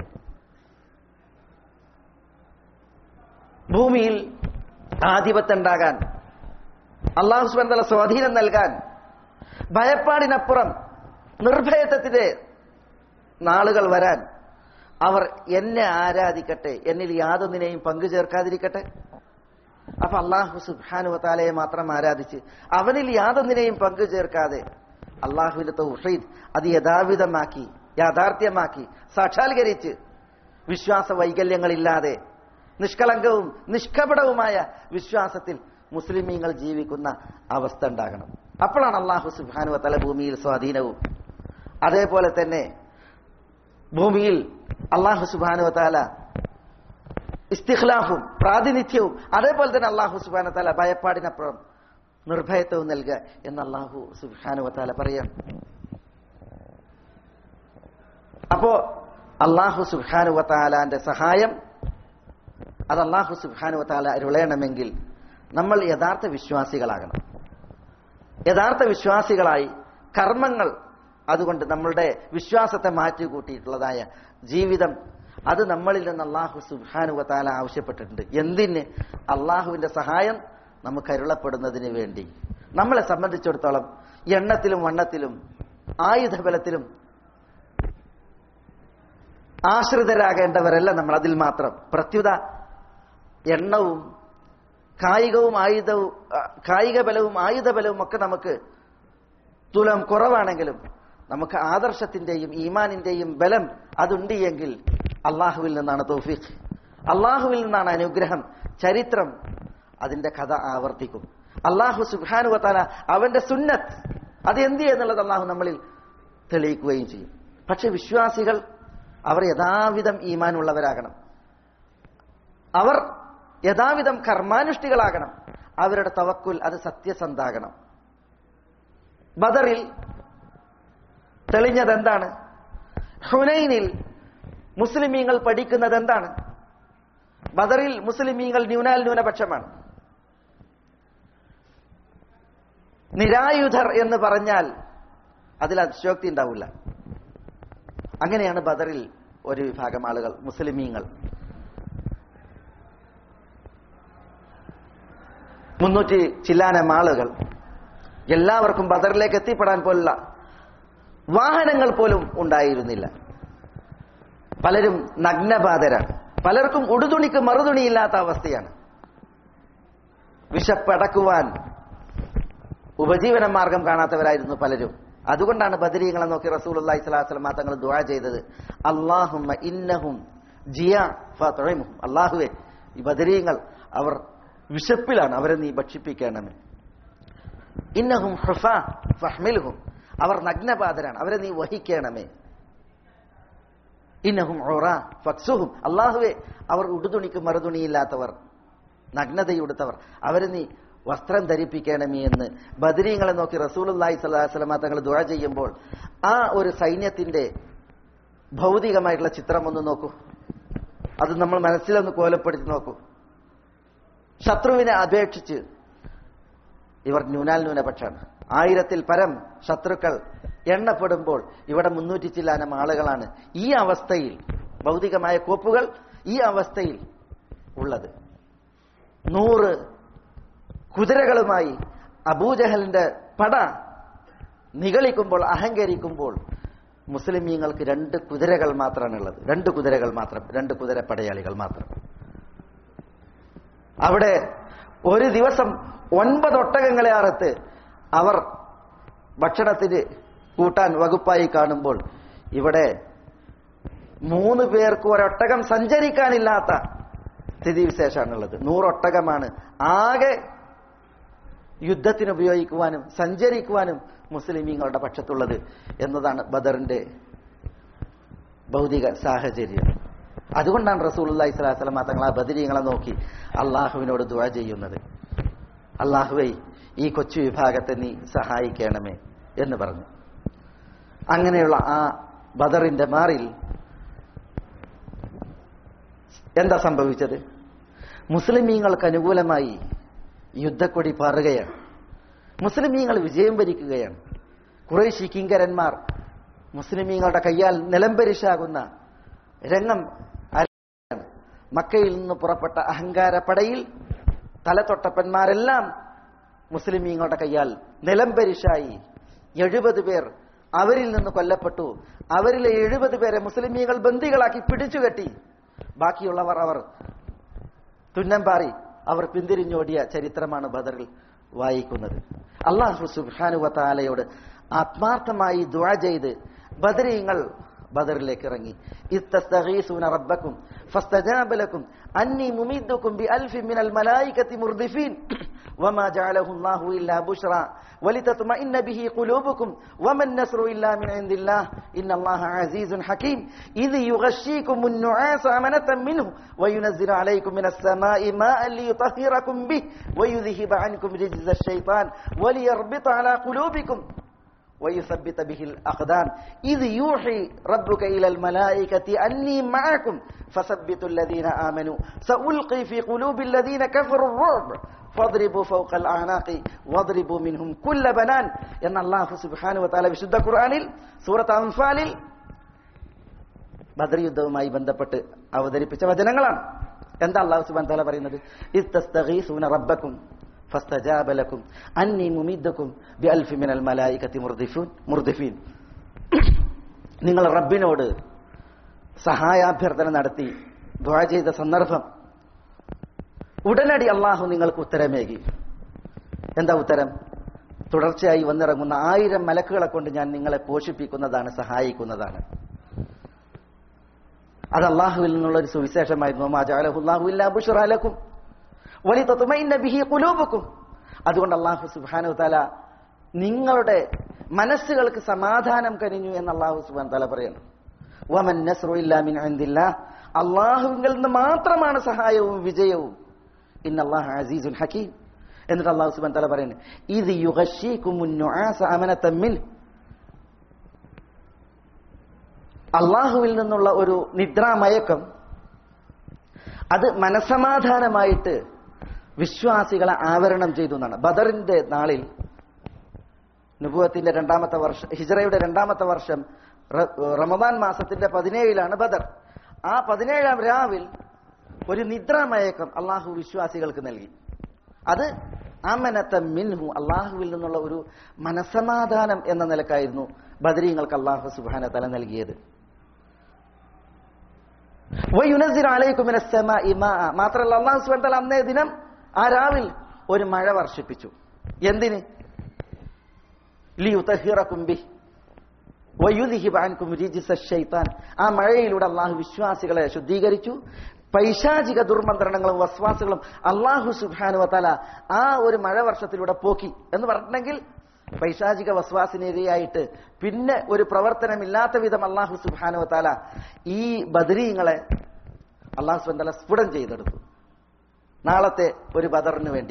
ഭൂമിയിൽ ആധിപത്യം ഉണ്ടാകാൻ അള്ളാഹു സുബ്ഹാനഹു വതആല സ്വാധീനം നൽകാൻ ഭയപ്പാടിനപ്പുറം നിർഭയത്വത്തിന്റെ നാളുകൾ വരാൻ അവർ എന്നെ ആരാധിക്കട്ടെ എന്നിൽ യാതൊന്നിനെയും പങ്കു ചേർക്കാതിരിക്കട്ടെ അപ്പൊ അള്ളാഹു സുബ്ഹാനു വതാലയെ മാത്രം ആരാധിച്ച് അവനിൽ യാതൊന്നിനെയും പങ്കു ചേർക്കാതെ അള്ളാഹുവിന്റെ തൗഹീദ് അത് യഥാവിധമാക്കി യാഥാർത്ഥ്യമാക്കി സാക്ഷാത്കരിച്ച് വിശ്വാസ വൈകല്യങ്ങളില്ലാതെ നിഷ്കളങ്കവും നിഷ്കപടവുമായ വിശ്വാസത്തിൽ മുസ്ലിമീങ്ങൾ ജീവിക്കുന്ന അവസ്ഥ ഉണ്ടാകണം അപ്പോഴാണ് അള്ളാഹു സുബ്ഹാനു വതല ഭൂമിയിൽ സ്വാധീനവും അതേപോലെ തന്നെ ഭൂമിയിൽ അള്ളാഹു സുബ്ഹാനു വതാല ഇസ്തിഖ്ലാഫും പ്രാതിനിധ്യവും അതേപോലെ തന്നെ അള്ളാഹു സുബാന താല ഭയപ്പാടിനപ്പുറം നിർഭയത്വവും നൽകുക എന്ന് അള്ളാഹു സുബാനു വത്താല പറയാം അപ്പോ അള്ളാഹു സുബാനു വത്താലാന്റെ സഹായം അത് അള്ളാഹു സുബാനു വത്താല അരുളയണമെങ്കിൽ നമ്മൾ യഥാർത്ഥ വിശ്വാസികളാകണം യഥാർത്ഥ വിശ്വാസികളായി കർമ്മങ്ങൾ അതുകൊണ്ട് നമ്മളുടെ വിശ്വാസത്തെ മാറ്റിക്കൂട്ടിയിട്ടുള്ളതായ ജീവിതം അത് നമ്മളിൽ നിന്ന് അള്ളാഹു സുബാനുവത്താല ആവശ്യപ്പെട്ടിട്ടുണ്ട് എന്തിന് അള്ളാഹുവിന്റെ സഹായം നമുക്ക് അരുളപ്പെടുന്നതിന് വേണ്ടി നമ്മളെ സംബന്ധിച്ചിടത്തോളം എണ്ണത്തിലും വണ്ണത്തിലും ആയുധബലത്തിലും ആശ്രിതരാകേണ്ടവരല്ല നമ്മൾ അതിൽ മാത്രം പ്രത്യുത എണ്ണവും കായികവും ആയുധവും ആ, കായിക ബലവും ആയുധ ബലവും ഒക്കെ നമുക്ക് തുലം കുറവാണെങ്കിലും നമുക്ക് ആദർശത്തിന്റെയും ഈമാനിന്റെയും ബലം അതുണ്ട് എങ്കിൽ അള്ളാഹുവിൽ നിന്നാണ് തൗഫീഖ് അള്ളാഹുവിൽ നിന്നാണ് അനുഗ്രഹം ചരിത്രം അതിന്റെ കഥ ആവർത്തിക്കും അള്ളാഹു സുബാനു വത്താല അവന്റെ സുന്നത്ത് അത് എന്ത് എന്നുള്ളത് അള്ളാഹു നമ്മളിൽ തെളിയിക്കുകയും ചെയ്യും പക്ഷെ വിശ്വാസികൾ അവർ യഥാവിധം ഈമാനുള്ളവരാകണം അവർ യഥാവിധം കർമാനുഷ്ഠികളാകണം അവരുടെ തവക്കുൽ അത് സത്യസന്ധാകണം ബദറിൽ തെളിഞ്ഞത് എന്താണ് ഹുനൈനിൽ മുസ്ലിമീങ്ങൾ പഠിക്കുന്നത് എന്താണ് ബദറിൽ മുസ്ലിമീങ്ങൾ ന്യൂനാൽ ന്യൂനപക്ഷമാണ് നിരായുധർ എന്ന് പറഞ്ഞാൽ അതിൽ അതിശോക്തി ഉണ്ടാവില്ല അങ്ങനെയാണ് ബദറിൽ ഒരു വിഭാഗം ആളുകൾ മുസ്ലിമീങ്ങൾ മുന്നൂറ്റി ചില്ലാനം ആളുകൾ എല്ലാവർക്കും ബദറിലേക്ക് എത്തിപ്പെടാൻ പോലുള്ള വാഹനങ്ങൾ പോലും ഉണ്ടായിരുന്നില്ല പലരും നഗ്നബാധരാണ് പലർക്കും ഉടുതുണിക്ക് മറുതുണിയില്ലാത്ത അവസ്ഥയാണ് വിശപ്പടക്കുവാൻ ഉപജീവന മാർഗം കാണാത്തവരായിരുന്നു പലരും അതുകൊണ്ടാണ് ബദരീങ്ങളെ നോക്കി റസൂൽ അള്ളാഹി സ്വലാസ്ലമ തങ്ങൾ ദുആ ചെയ്തത് അള്ളാഹുമ്മ ഇന്നഹും ജിയ ഫത്ഇമുഹും അള്ളാഹുവെ ഈ ബദരീങ്ങൾ അവർ വിശപ്പിലാണ് അവരെ നീ ഭക്ഷിപ്പിക്കണമേ ഇന്നഹും ഹുഫ ഫഹ്മിൽഹും അവർ നഗ്നപാതരാണ് അവരെ നീ വഹിക്കണമേ ഇന്നഹും ഉറ ഫക്സുഹും അള്ളാഹുവെ അവർ ഉടുതുണിക്ക് മറുതുണിയില്ലാത്തവർ നഗ്നതയുടുത്തവർ അവരെ നീ വസ്ത്രം ധരിപ്പിക്കണമേ എന്ന് ബദരീങ്ങളെ നോക്കി റസൂലുല്ലാഹി സ്വല്ലല്ലാഹി അലൈഹി വസല്ലമ തങ്ങൾ ദുആ ചെയ്യുമ്പോൾ ആ ഒരു സൈന്യത്തിന്റെ ഭൗതികമായിട്ടുള്ള ചിത്രം ഒന്ന് നോക്കൂ അത് നമ്മൾ മനസ്സിലൊന്ന് കോലപ്പെടുത്തി നോക്കൂ ശത്രുവിനെ അപേക്ഷിച്ച് ഇവർ ന്യൂനാൽ ന്യൂനപക്ഷാണ് ആയിരത്തിൽ പരം ശത്രുക്കൾ എണ്ണപ്പെടുമ്പോൾ ഇവിടെ മുന്നൂറ്റി ചില്ലാനം ആളുകളാണ് ഈ അവസ്ഥയിൽ ഭൗതികമായ കോപ്പുകൾ ഈ അവസ്ഥയിൽ ഉള്ളത് നൂറ് കുതിരകളുമായി അബൂജഹലിന്റെ പട നിഗളിക്കുമ്പോൾ അഹങ്കരിക്കുമ്പോൾ മുസ്ലിമീങ്ങൾക്ക് രണ്ട് കുതിരകൾ മാത്രമാണ് ഉള്ളത് രണ്ട് കുതിരകൾ മാത്രം രണ്ട് കുതിര പടയാളികൾ മാത്രം അവിടെ ഒരു ദിവസം ഒൻപത് ഒട്ടകങ്ങളെ അറുത്ത് അവർ ഭക്ഷണത്തിന് കൂട്ടാൻ വകുപ്പായി കാണുമ്പോൾ ഇവിടെ മൂന്ന് പേർക്ക് ഒരൊട്ടകം സഞ്ചരിക്കാനില്ലാത്ത സ്ഥിതിവിശേഷമാണുള്ളത് നൂറൊട്ടകമാണ് ആകെ യുദ്ധത്തിന് ഉപയോഗിക്കുവാനും സഞ്ചരിക്കുവാനും മുസ്ലിമീങ്ങളുടെ പക്ഷത്തുള്ളത് എന്നതാണ് ബദറിന്റെ ഭൗതിക സാഹചര്യം അതുകൊണ്ടാണ് റസൂൽ അള്ളഹി സ്വലാസ്ലമ തങ്ങൾ ആ ബദരീങ്ങളെ നോക്കി അള്ളാഹുവിനോട് ദുവ ചെയ്യുന്നത് അള്ളാഹുവൈ ഈ കൊച്ചു വിഭാഗത്തെ നീ സഹായിക്കണമേ എന്ന് പറഞ്ഞു അങ്ങനെയുള്ള ആ ബദറിന്റെ മാറിൽ എന്താ സംഭവിച്ചത് മുസ്ലിമീങ്ങൾക്ക് അനുകൂലമായി യുദ്ധക്കൊടി പാറുകയാണ് മുസ്ലിമീങ്ങൾ വിജയം വരിക്കുകയാണ് കുറേശി കിങ്കരന്മാർ മുസ്ലിമീങ്ങളുടെ കയ്യാൽ നിലംപരിശാകുന്ന രംഗം അരങ്ങേറുകയാണ്. മക്കയിൽ നിന്ന് പുറപ്പെട്ട അഹങ്കാരപ്പടയിൽ തലതൊട്ടപ്പന്മാരെല്ലാം മുസ്ലിമീങ്ങളുടെ കയ്യാൽ നിലംപരിശായി എഴുപത് പേർ അവരിൽ നിന്ന് കൊല്ലപ്പെട്ടു അവരിലെ എഴുപത് പേരെ മുസ്ലിമീങ്ങൾ ബന്ദികളാക്കി പിടിച്ചുകെട്ടി ബാക്കിയുള്ളവർ അവർ തുന്നംപാറി അവർ പിന്തിരിഞ്ഞോടിയ ചരിത്രമാണ് ബദറിൽ വായിക്കുന്നത് അള്ളാഹു സുബാനുവത്താലയോട് ആത്മാർത്ഥമായി ദുആ ചെയ്ത് ബദരീങ്ങൾ ബദറിലേക്ക് ഇറങ്ങി ഇസ്തസ്തഗീസൂന റബ്ബക്കും ഫസ്തജാബ ലക്കും അന്നി മുമീദ്ദുക്കും ബിഅൽഫിൻ മിനൽ മലായികത്തി മുർദിഫീൻ വമാ ജഅലഹു അല്ലാഹു ഇല്ലാ ബുശ്റാ ولتطمئن به قلوبكم وما النصر إلا من عند الله إن الله عزيز حكيم إذ يغشيكم النعاس أمنة منه وينزل عليكم من السماء ماء ليطهركم به ويذهب عنكم رجز الشيطان وليربط على قلوبكم ويثبت به الأقدام إذ يوحي ربك إلى الملائكة أني معكم فثبتوا الذين آمنوا سألقي في قلوب الذين كفروا الرعب فاضربوا فوق الأعناق واضربوا منهم كل بنان എന്ന് അള്ളാഹു സുബ്ഹാനഹു വതആല വിശുദ്ധ ഖുർആനിൽ സൂറത്ത് അൻഫാലിൽ ബദർ യുദ്ധവുമായി ബന്ധപ്പെട്ട് അവതരിപ്പിച്ച വചനങ്ങളാണ് എന്താ അള്ളാഹു സുബ്ഹാനഹു വതആല പറയുന്നത് ഇസ്തസ്തഗീസൂന റബ്ബക്കും ഫസ്തജാബ ലക്കും അന്നി മുമിദ്ദക്കും ബിഅൽഫി മിനൽ മലായികത്തി മുർദിഫൂൻ മുർദിഫീൻ നിങ്ങൾ റബ്ബിനോട് സഹായാഭ്യർത്ഥന നടത്തി ദുആ ചെയ്ത സന്ദർഭം ഉടനടി അള്ളാഹു നിങ്ങൾക്ക് ഉത്തരമേകി എന്താ ഉത്തരം തുടർച്ചയായി വന്നിറങ്ങുന്ന ആയിരം മലക്കുകളെ കൊണ്ട് ഞാൻ നിങ്ങളെ പോഷിപ്പിക്കുന്നതാണ് സഹായിക്കുന്നതാണ് അത് അള്ളാഹുവിൽ നിന്നുള്ള ഒരു സുവിശേഷമായിരുന്നു മാജാലഹുല്ലാഹുല്ലാബുഷറാലക്കും വലി തത്തുമൈന്ന ബിഹി കുലൂബുക്കും അതുകൊണ്ട് അള്ളാഹു സുബാനു തല നിങ്ങളുടെ മനസ്സുകൾക്ക് സമാധാനം കനിഞ്ഞു എന്ന് അള്ളാഹു സുബാൻ തല പറയുന്നു വമൻ നസ്റു ഇല്ലാ മിൻ ഇൻദില്ലാ അള്ളാഹുവിൽ നിന്ന് മാത്രമാണ് സഹായവും വിജയവും ഇന്ന അള്ളാഹു അസീസുൻ ഹക്കീം എന്നിട്ട് അള്ളാഹു സുബാൻ തല പറയുന്നു ഇത് യുഗശീകുമുൻ നുആസ അമനതൻ മിൻ അള്ളാഹുവിൽ നിന്നുള്ള ഒരു നിദ്രാമയക്കം അത് മനസമാധാനമായിട്ട് വിശ്വാസികളെ ആവരണം ചെയ്തു എന്നാണ് ബദറിന്റെ നാളിൽ നുപുവത്തിന്റെ രണ്ടാമത്തെ വർഷം ഹിജറയുടെ രണ്ടാമത്തെ വർഷം റ- റമദാൻ മാസത്തിന്റെ പതിനേഴിലാണ് ബദർ ആ പതിനേഴാം രാവിൽ ഒരു നിദ്രാമയക്കം അള്ളാഹു വിശ്വാസികൾക്ക് നൽകി അത് അമനത്ത മിൻഹു അള്ളാഹുവിൽ നിന്നുള്ള ഒരു മനസമാധാനം എന്ന നിലക്കായിരുന്നു ബദരീങ്ങൾക്ക് അള്ളാഹു സുബാന തല നൽകിയത് വയുനസിർ അലൈക്കും മിനസ് സമാഇ മാഅ. മാത്രമല്ല അള്ളാഹു സുബ്ഹാനഹു വ തആല അന്നേ ദിനം ആ രാവിൽ ഒരു മഴ വർഷിപ്പിച്ചു എന്തിന് ലിയുതഹിറക്കും ബിഹി വയുദ്ഹിബ അൻകും റിജ്സ ശൈത്താൻ ആ മഴയിലൂടെ അള്ളാഹു വിശ്വാസികളെ ശുദ്ധീകരിച്ചു പൈശാചിക ദുർമന്ത്രണങ്ങളും വസ്വാസുകളും അള്ളാഹു സുബ്ഹാനു വതആല ആ ഒരു മഴ വർഷത്തിലൂടെ പോക്കി എന്ന് പറഞ്ഞിട്ടുണ്ടെങ്കിൽ പൈശാചിക വസ്വാസിനിരയായിട്ട് പിന്നെ ഒരു പ്രവർത്തനമില്ലാത്ത വിധം അള്ളാഹു സുബ്ഹാനു വതആല ഈ ബദരീങ്ങളെ അള്ളാഹു സുബ്ഹാനഹു വതആല സ്ഫുടം ചെയ്തെടുത്തു നാളത്തെ ഒരു ബദറിന് വേണ്ടി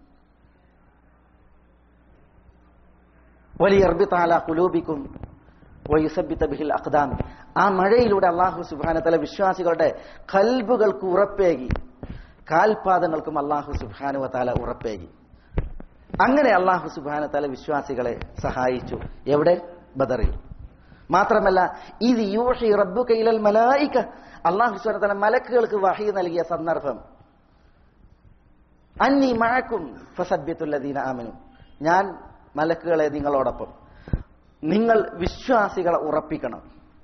വലിയ അർബിത്താല കുലൂബിക്കും വയുസബിത്ത ബിഹിൽ അഖ്ദാം ആ മഴയിലൂടെ അള്ളാഹു സുബാനത്തല വിശ്വാസികളുടെ കൽബുകൾക്ക് ഉറപ്പേകി കാൽപാദങ്ങൾക്കും അള്ളാഹു സുബാനുവ താല ഉറപ്പേകി അങ്ങനെ അള്ളാഹു സുബാന തല വിശ്വാസികളെ സഹായിച്ചു എവിടെ ബദറിൽ മാത്രമല്ല ഇത് യൂഷി റബ്ബു കൈലൽ മലായിക്ക അള്ളാഹു സുബാന തല മലക്കുകൾക്ക് വഹി നൽകിയ സന്ദർഭം അന്നി മഴക്കും ഫസബ്യത്തുല്ലദീന ആമനു ഞാൻ മലക്കുകളെ നിങ്ങളോടൊപ്പം നിങ്ങൾ വിശ്വാസികളെ ഉറപ്പിക്കണം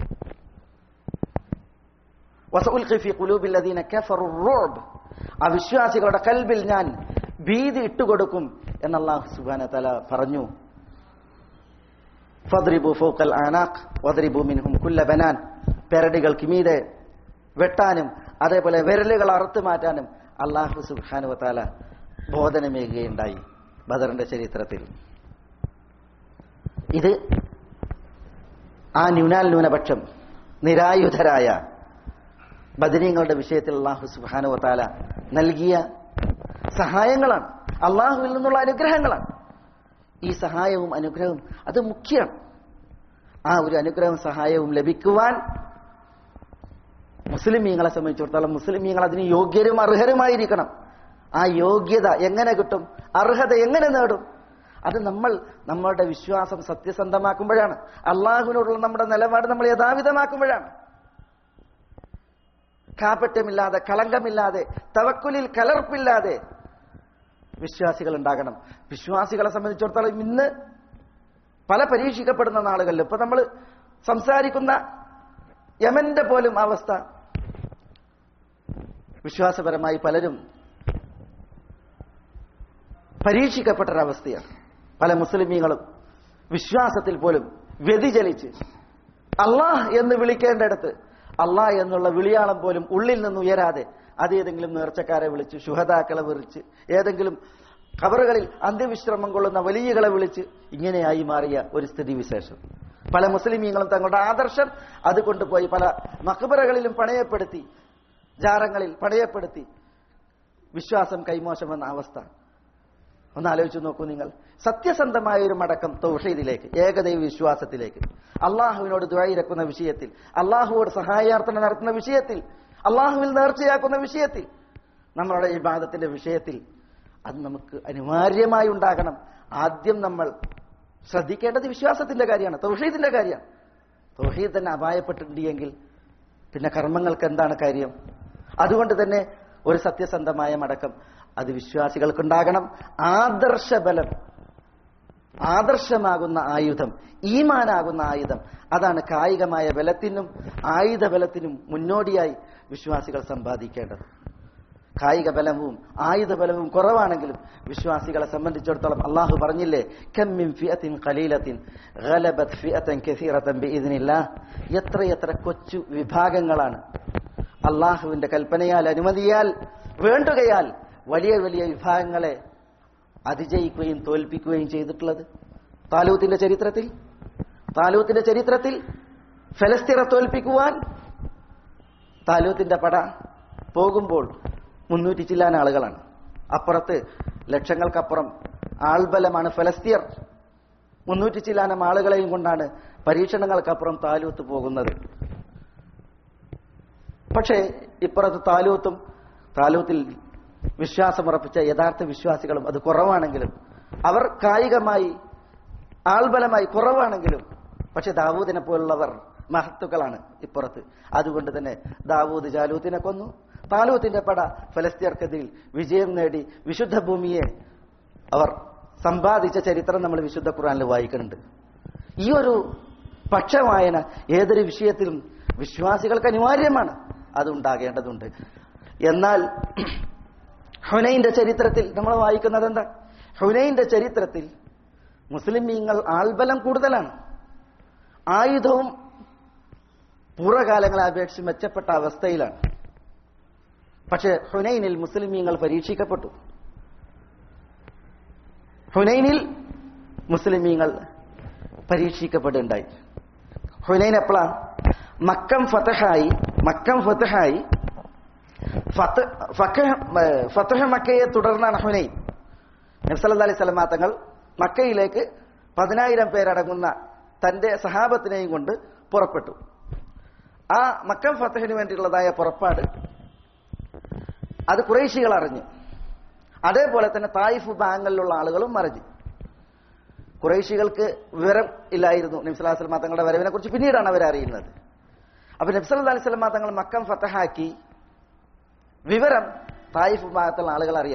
വസഉൽഖി ഫീ ഖുലൂബില്ലദീന കഫറു റുഅബ് ആ വിശ്വാസികളുടെ കൽബിൽ ഞാൻ ഭീതി ഇട്ടുകൊടുക്കും എന്ന് അല്ലാഹു സുബ്ഹാനഹു വ തആല പറഞ്ഞു ഫദ്രിബു ഫൗഖൽ ആനാഖ് വദ്രിബു മിൻഹും കുല്ല ബനാൻ പെരടികൾക്ക് മീതെ വെട്ടാനും അതേപോലെ വിരലുകൾ അറുത്തു മാറ്റാനും അള്ളാഹു സുബ്ഹാനഹു വ തആല ബോധനമേകുകയുണ്ടായി ബദറിന്റെ ചരിത്രത്തിൽ ഇത് ആ ന്യൂനാൽ ന്യൂനപക്ഷം നിരായുധരായ ബദരീങ്ങളുടെ വിഷയത്തിൽ അള്ളാഹു സുബാനു വത്താല നൽകിയ സഹായങ്ങളാണ് അള്ളാഹുവിൽ നിന്നുള്ള അനുഗ്രഹങ്ങളാണ് ഈ സഹായവും അനുഗ്രഹവും അത് മുഖ്യമാണ് ആ ഒരു അനുഗ്രഹവും സഹായവും ലഭിക്കുവാൻ മുസ്ലിമീങ്ങളെ സംബന്ധിച്ചിടത്തോളം മുസ്ലിമീങ്ങൾ അതിന് യോഗ്യരും അർഹരുമായിരിക്കണം ആ യോഗ്യത എങ്ങനെ കിട്ടും അർഹത എങ്ങനെ നേടും അത് നമ്മൾ നമ്മളുടെ വിശ്വാസം സത്യസന്ധമാക്കുമ്പോഴാണ് അള്ളാഹുവിനോടുള്ള നമ്മുടെ നിലപാട് നമ്മൾ യഥാവിധമാക്കുമ്പോഴാണ് കാപ്പറ്റ്യമില്ലാതെ കളങ്കമില്ലാതെ തവക്കുലിൽ കലർപ്പില്ലാതെ വിശ്വാസികൾ ഉണ്ടാകണം വിശ്വാസികളെ സംബന്ധിച്ചിടത്തോളം ഇന്ന് പല പരീക്ഷിക്കപ്പെടുന്ന നാളുകളിൽ ഇപ്പൊ നമ്മൾ സംസാരിക്കുന്ന യമന്റെ പോലും അവസ്ഥ വിശ്വാസപരമായി പലരും പരീക്ഷിക്കപ്പെട്ടൊരവസ്ഥയാണ് പല മുസ്ലിമീങ്ങളും വിശ്വാസത്തിൽ പോലും വ്യതിചലിച്ച് അള്ളാഹ് എന്ന് വിളിക്കേണ്ടടുത്ത് അള്ളാഹ് എന്നുള്ള വിളിയാളം പോലും ഉള്ളിൽ നിന്ന് ഉയരാതെ അത് ഏതെങ്കിലും നേർച്ചക്കാരെ വിളിച്ച് ശുഹതാക്കളെ വിളിച്ച് ഏതെങ്കിലും ഖബറുകളിൽ അന്ത്യവിശ്രമം കൊള്ളുന്ന വലിയകളെ വിളിച്ച് ഇങ്ങനെയായി മാറിയ ഒരു സ്ഥിതി വിശേഷം പല മുസ്ലിമീങ്ങളും തങ്ങളുടെ ആദർശം അത് കൊണ്ടുപോയി പല മക്ബറകളിലും പണയപ്പെടുത്തി ജാറങ്ങളിൽ പണയപ്പെടുത്തി വിശ്വാസം കൈമോശമെന്ന അവസ്ഥ ഒന്ന് ആലോചിച്ച് നോക്കൂ നിങ്ങൾ സത്യസന്ധമായ ഒരു മടക്കം തൗഹീദിലേക്ക് ഏകദൈവ വിശ്വാസത്തിലേക്ക് അള്ളാഹുവിനോട് ദ്വൈരക്കുന്ന വിഷയത്തിൽ അള്ളാഹുവോട് സഹായാർത്ഥന നടത്തുന്ന വിഷയത്തിൽ അള്ളാഹുവിൽ നേർച്ചയാക്കുന്ന വിഷയത്തിൽ നമ്മളുടെ ഈ ബാധത്തിന്റെ വിഷയത്തിൽ അത് നമുക്ക് അനിവാര്യമായി ഉണ്ടാകണം ആദ്യം നമ്മൾ ശ്രദ്ധിക്കേണ്ടത് വിശ്വാസത്തിന്റെ കാര്യമാണ് തൗഹീദിന്റെ കാര്യമാണ് തൗഹീദ് തന്നെ അപായപ്പെട്ടിട്ടുണ്ടെങ്കിൽ പിന്നെ കർമ്മങ്ങൾക്ക് എന്താണ് കാര്യം അതുകൊണ്ട് തന്നെ ഒരു സത്യസന്ധമായ മടക്കം അത് വിശ്വാസികൾക്കുണ്ടാകണം ആദർശബലം ആദർശമാകുന്ന ആയുധം ഈമാനാകുന്ന ആയുധം അതാണ് കായികമായ ബലത്തിനും ആയുധ ബലത്തിനും മുന്നോടിയായി വിശ്വാസികൾ സമ്പാദിക്കേണ്ടത് കായിക ബലവും ആയുധ ബലവും കുറവാണെങ്കിലും വിശ്വാസികളെ സംബന്ധിച്ചിടത്തോളം അള്ളാഹു പറഞ്ഞില്ലേ കമ്മിൻ ഫിയത്തിൻ ഖലീലത്തിൻ ഗലബത് ഫിയത്തൻ കസീറത്തൻ ബിഇദ്നില്ലാഹ് എത്രയെത്ര കൊച്ചു വിഭാഗങ്ങളാണ് അള്ളാഹുവിന്റെ കൽപ്പനയാൽ അനുമതിയാൽ വേണ്ടുകയാൽ വലിയ വലിയ വിഭാഗങ്ങളെ അതിജയിക്കുകയും തോൽപ്പിക്കുകയും ചെയ്തിട്ടുള്ളത് താലൂത്തിന്റെ ചരിത്രത്തിൽ താലൂത്തിന്റെ ചരിത്രത്തിൽ ഫലസ്തീനെ തോൽപ്പിക്കുവാൻ താലൂത്തിന്റെ പട പോകുമ്പോൾ മുന്നൂറ്റി ചില്ലാൻ ആളുകളാണ് അപ്പുറത്ത് ലക്ഷങ്ങൾക്കപ്പുറം ആൾബലമാണ് ഫലസ്തീർ മുന്നൂറ്റി ചില്ലാനം ആളുകളെയും കൊണ്ടാണ് പരീക്ഷണങ്ങൾക്കപ്പുറം താലൂത്ത് പോകുന്നത് പക്ഷേ ഇപ്പുറത്ത് താലൂത്തും താലൂത്തിൽ വിശ്വാസമുറപ്പിച്ച യഥാർത്ഥ വിശ്വാസികളും അത് കുറവാണെങ്കിലും അവർ കായികമായി ആൾബലമായി കുറവാണെങ്കിലും പക്ഷെ ദാവൂദിനെ പോലുള്ളവർ മഹത്തുക്കളാണ് ഇപ്പുറത്ത് അതുകൊണ്ട് തന്നെ ദാവൂദ് ജാലൂത്തിനെ കൊന്നു താലൂത്തിന്റെ പട ഫലസ്തീർക്കെതിരിൽ വിജയം നേടി വിശുദ്ധ ഭൂമിയെ അവർ സമ്പാദിച്ച ചരിത്രം നമ്മൾ വിശുദ്ധ ഖുറാനിൽ വായിക്കുന്നുണ്ട് ഈ ഒരു പക്ഷവായന ഏതൊരു വിഷയത്തിലും വിശ്വാസികൾക്ക് അനിവാര്യമാണ് അതുണ്ടാകേണ്ടതുണ്ട് എന്നാൽ ഹുനൈന്റെ ചരിത്രത്തിൽ നമ്മൾ വായിക്കുന്നത് എന്താ ഹുനൈന്റെ ചരിത്രത്തിൽ മുസ്ലിമീങ്ങൾ ആൾബലം കൂടുതലാണ് ആയുധവും പൂർവ്വകാലങ്ങളെ അപേക്ഷിച്ച് മെച്ചപ്പെട്ട അവസ്ഥയിലാണ് പക്ഷെ ഹുനൈനിൽ മുസ്ലിമീങ്ങൾ പരീക്ഷിക്കപ്പെട്ടു ഹുനൈനിൽ മുസ്ലിമീങ്ങൾ പരീക്ഷിക്കപ്പെടുണ്ടായി ഹുനൈൻ എപ്പോഴാണ് മക്കം ഫതഹായി മക്കം ഫതഹായി ഫതഹ മക്കയെ തുടർന്നാണ് ഹുനൈൻ നബ്സല്ലാ അലൈഹി സ്വലമാ തങ്ങൾ മക്കയിലേക്ക് പതിനായിരം പേരടങ്ങുന്ന തന്റെ സഹാബത്തിനെയും കൊണ്ട് പുറപ്പെട്ടു ആ മക്കം ഫത്തഹിന് വേണ്ടിയുള്ളതായ പുറപ്പാട് അത് കുറേശികൾ അറിഞ്ഞു അതേപോലെ തന്നെ തായിഫ് ബാങ്ങളിലുള്ള ആളുകളും അറിഞ്ഞു കുറേശികൾക്ക് വിവരം ഇല്ലായിരുന്നു നബ്സല്ലാ സ്വലമാ തങ്ങളുടെ വരവിനെ കുറിച്ച് പിന്നീടാണ് അവർ അറിയുന്നത് അപ്പൊ നബ്സല്ലാ അലൈഹി സ്വലമാ തങ്ങൾ മക്കം ഫത്തഹാക്കി വിവരം തായിഫ് ഭാഗത്തുള്ള ആളുകൾ അറിയണം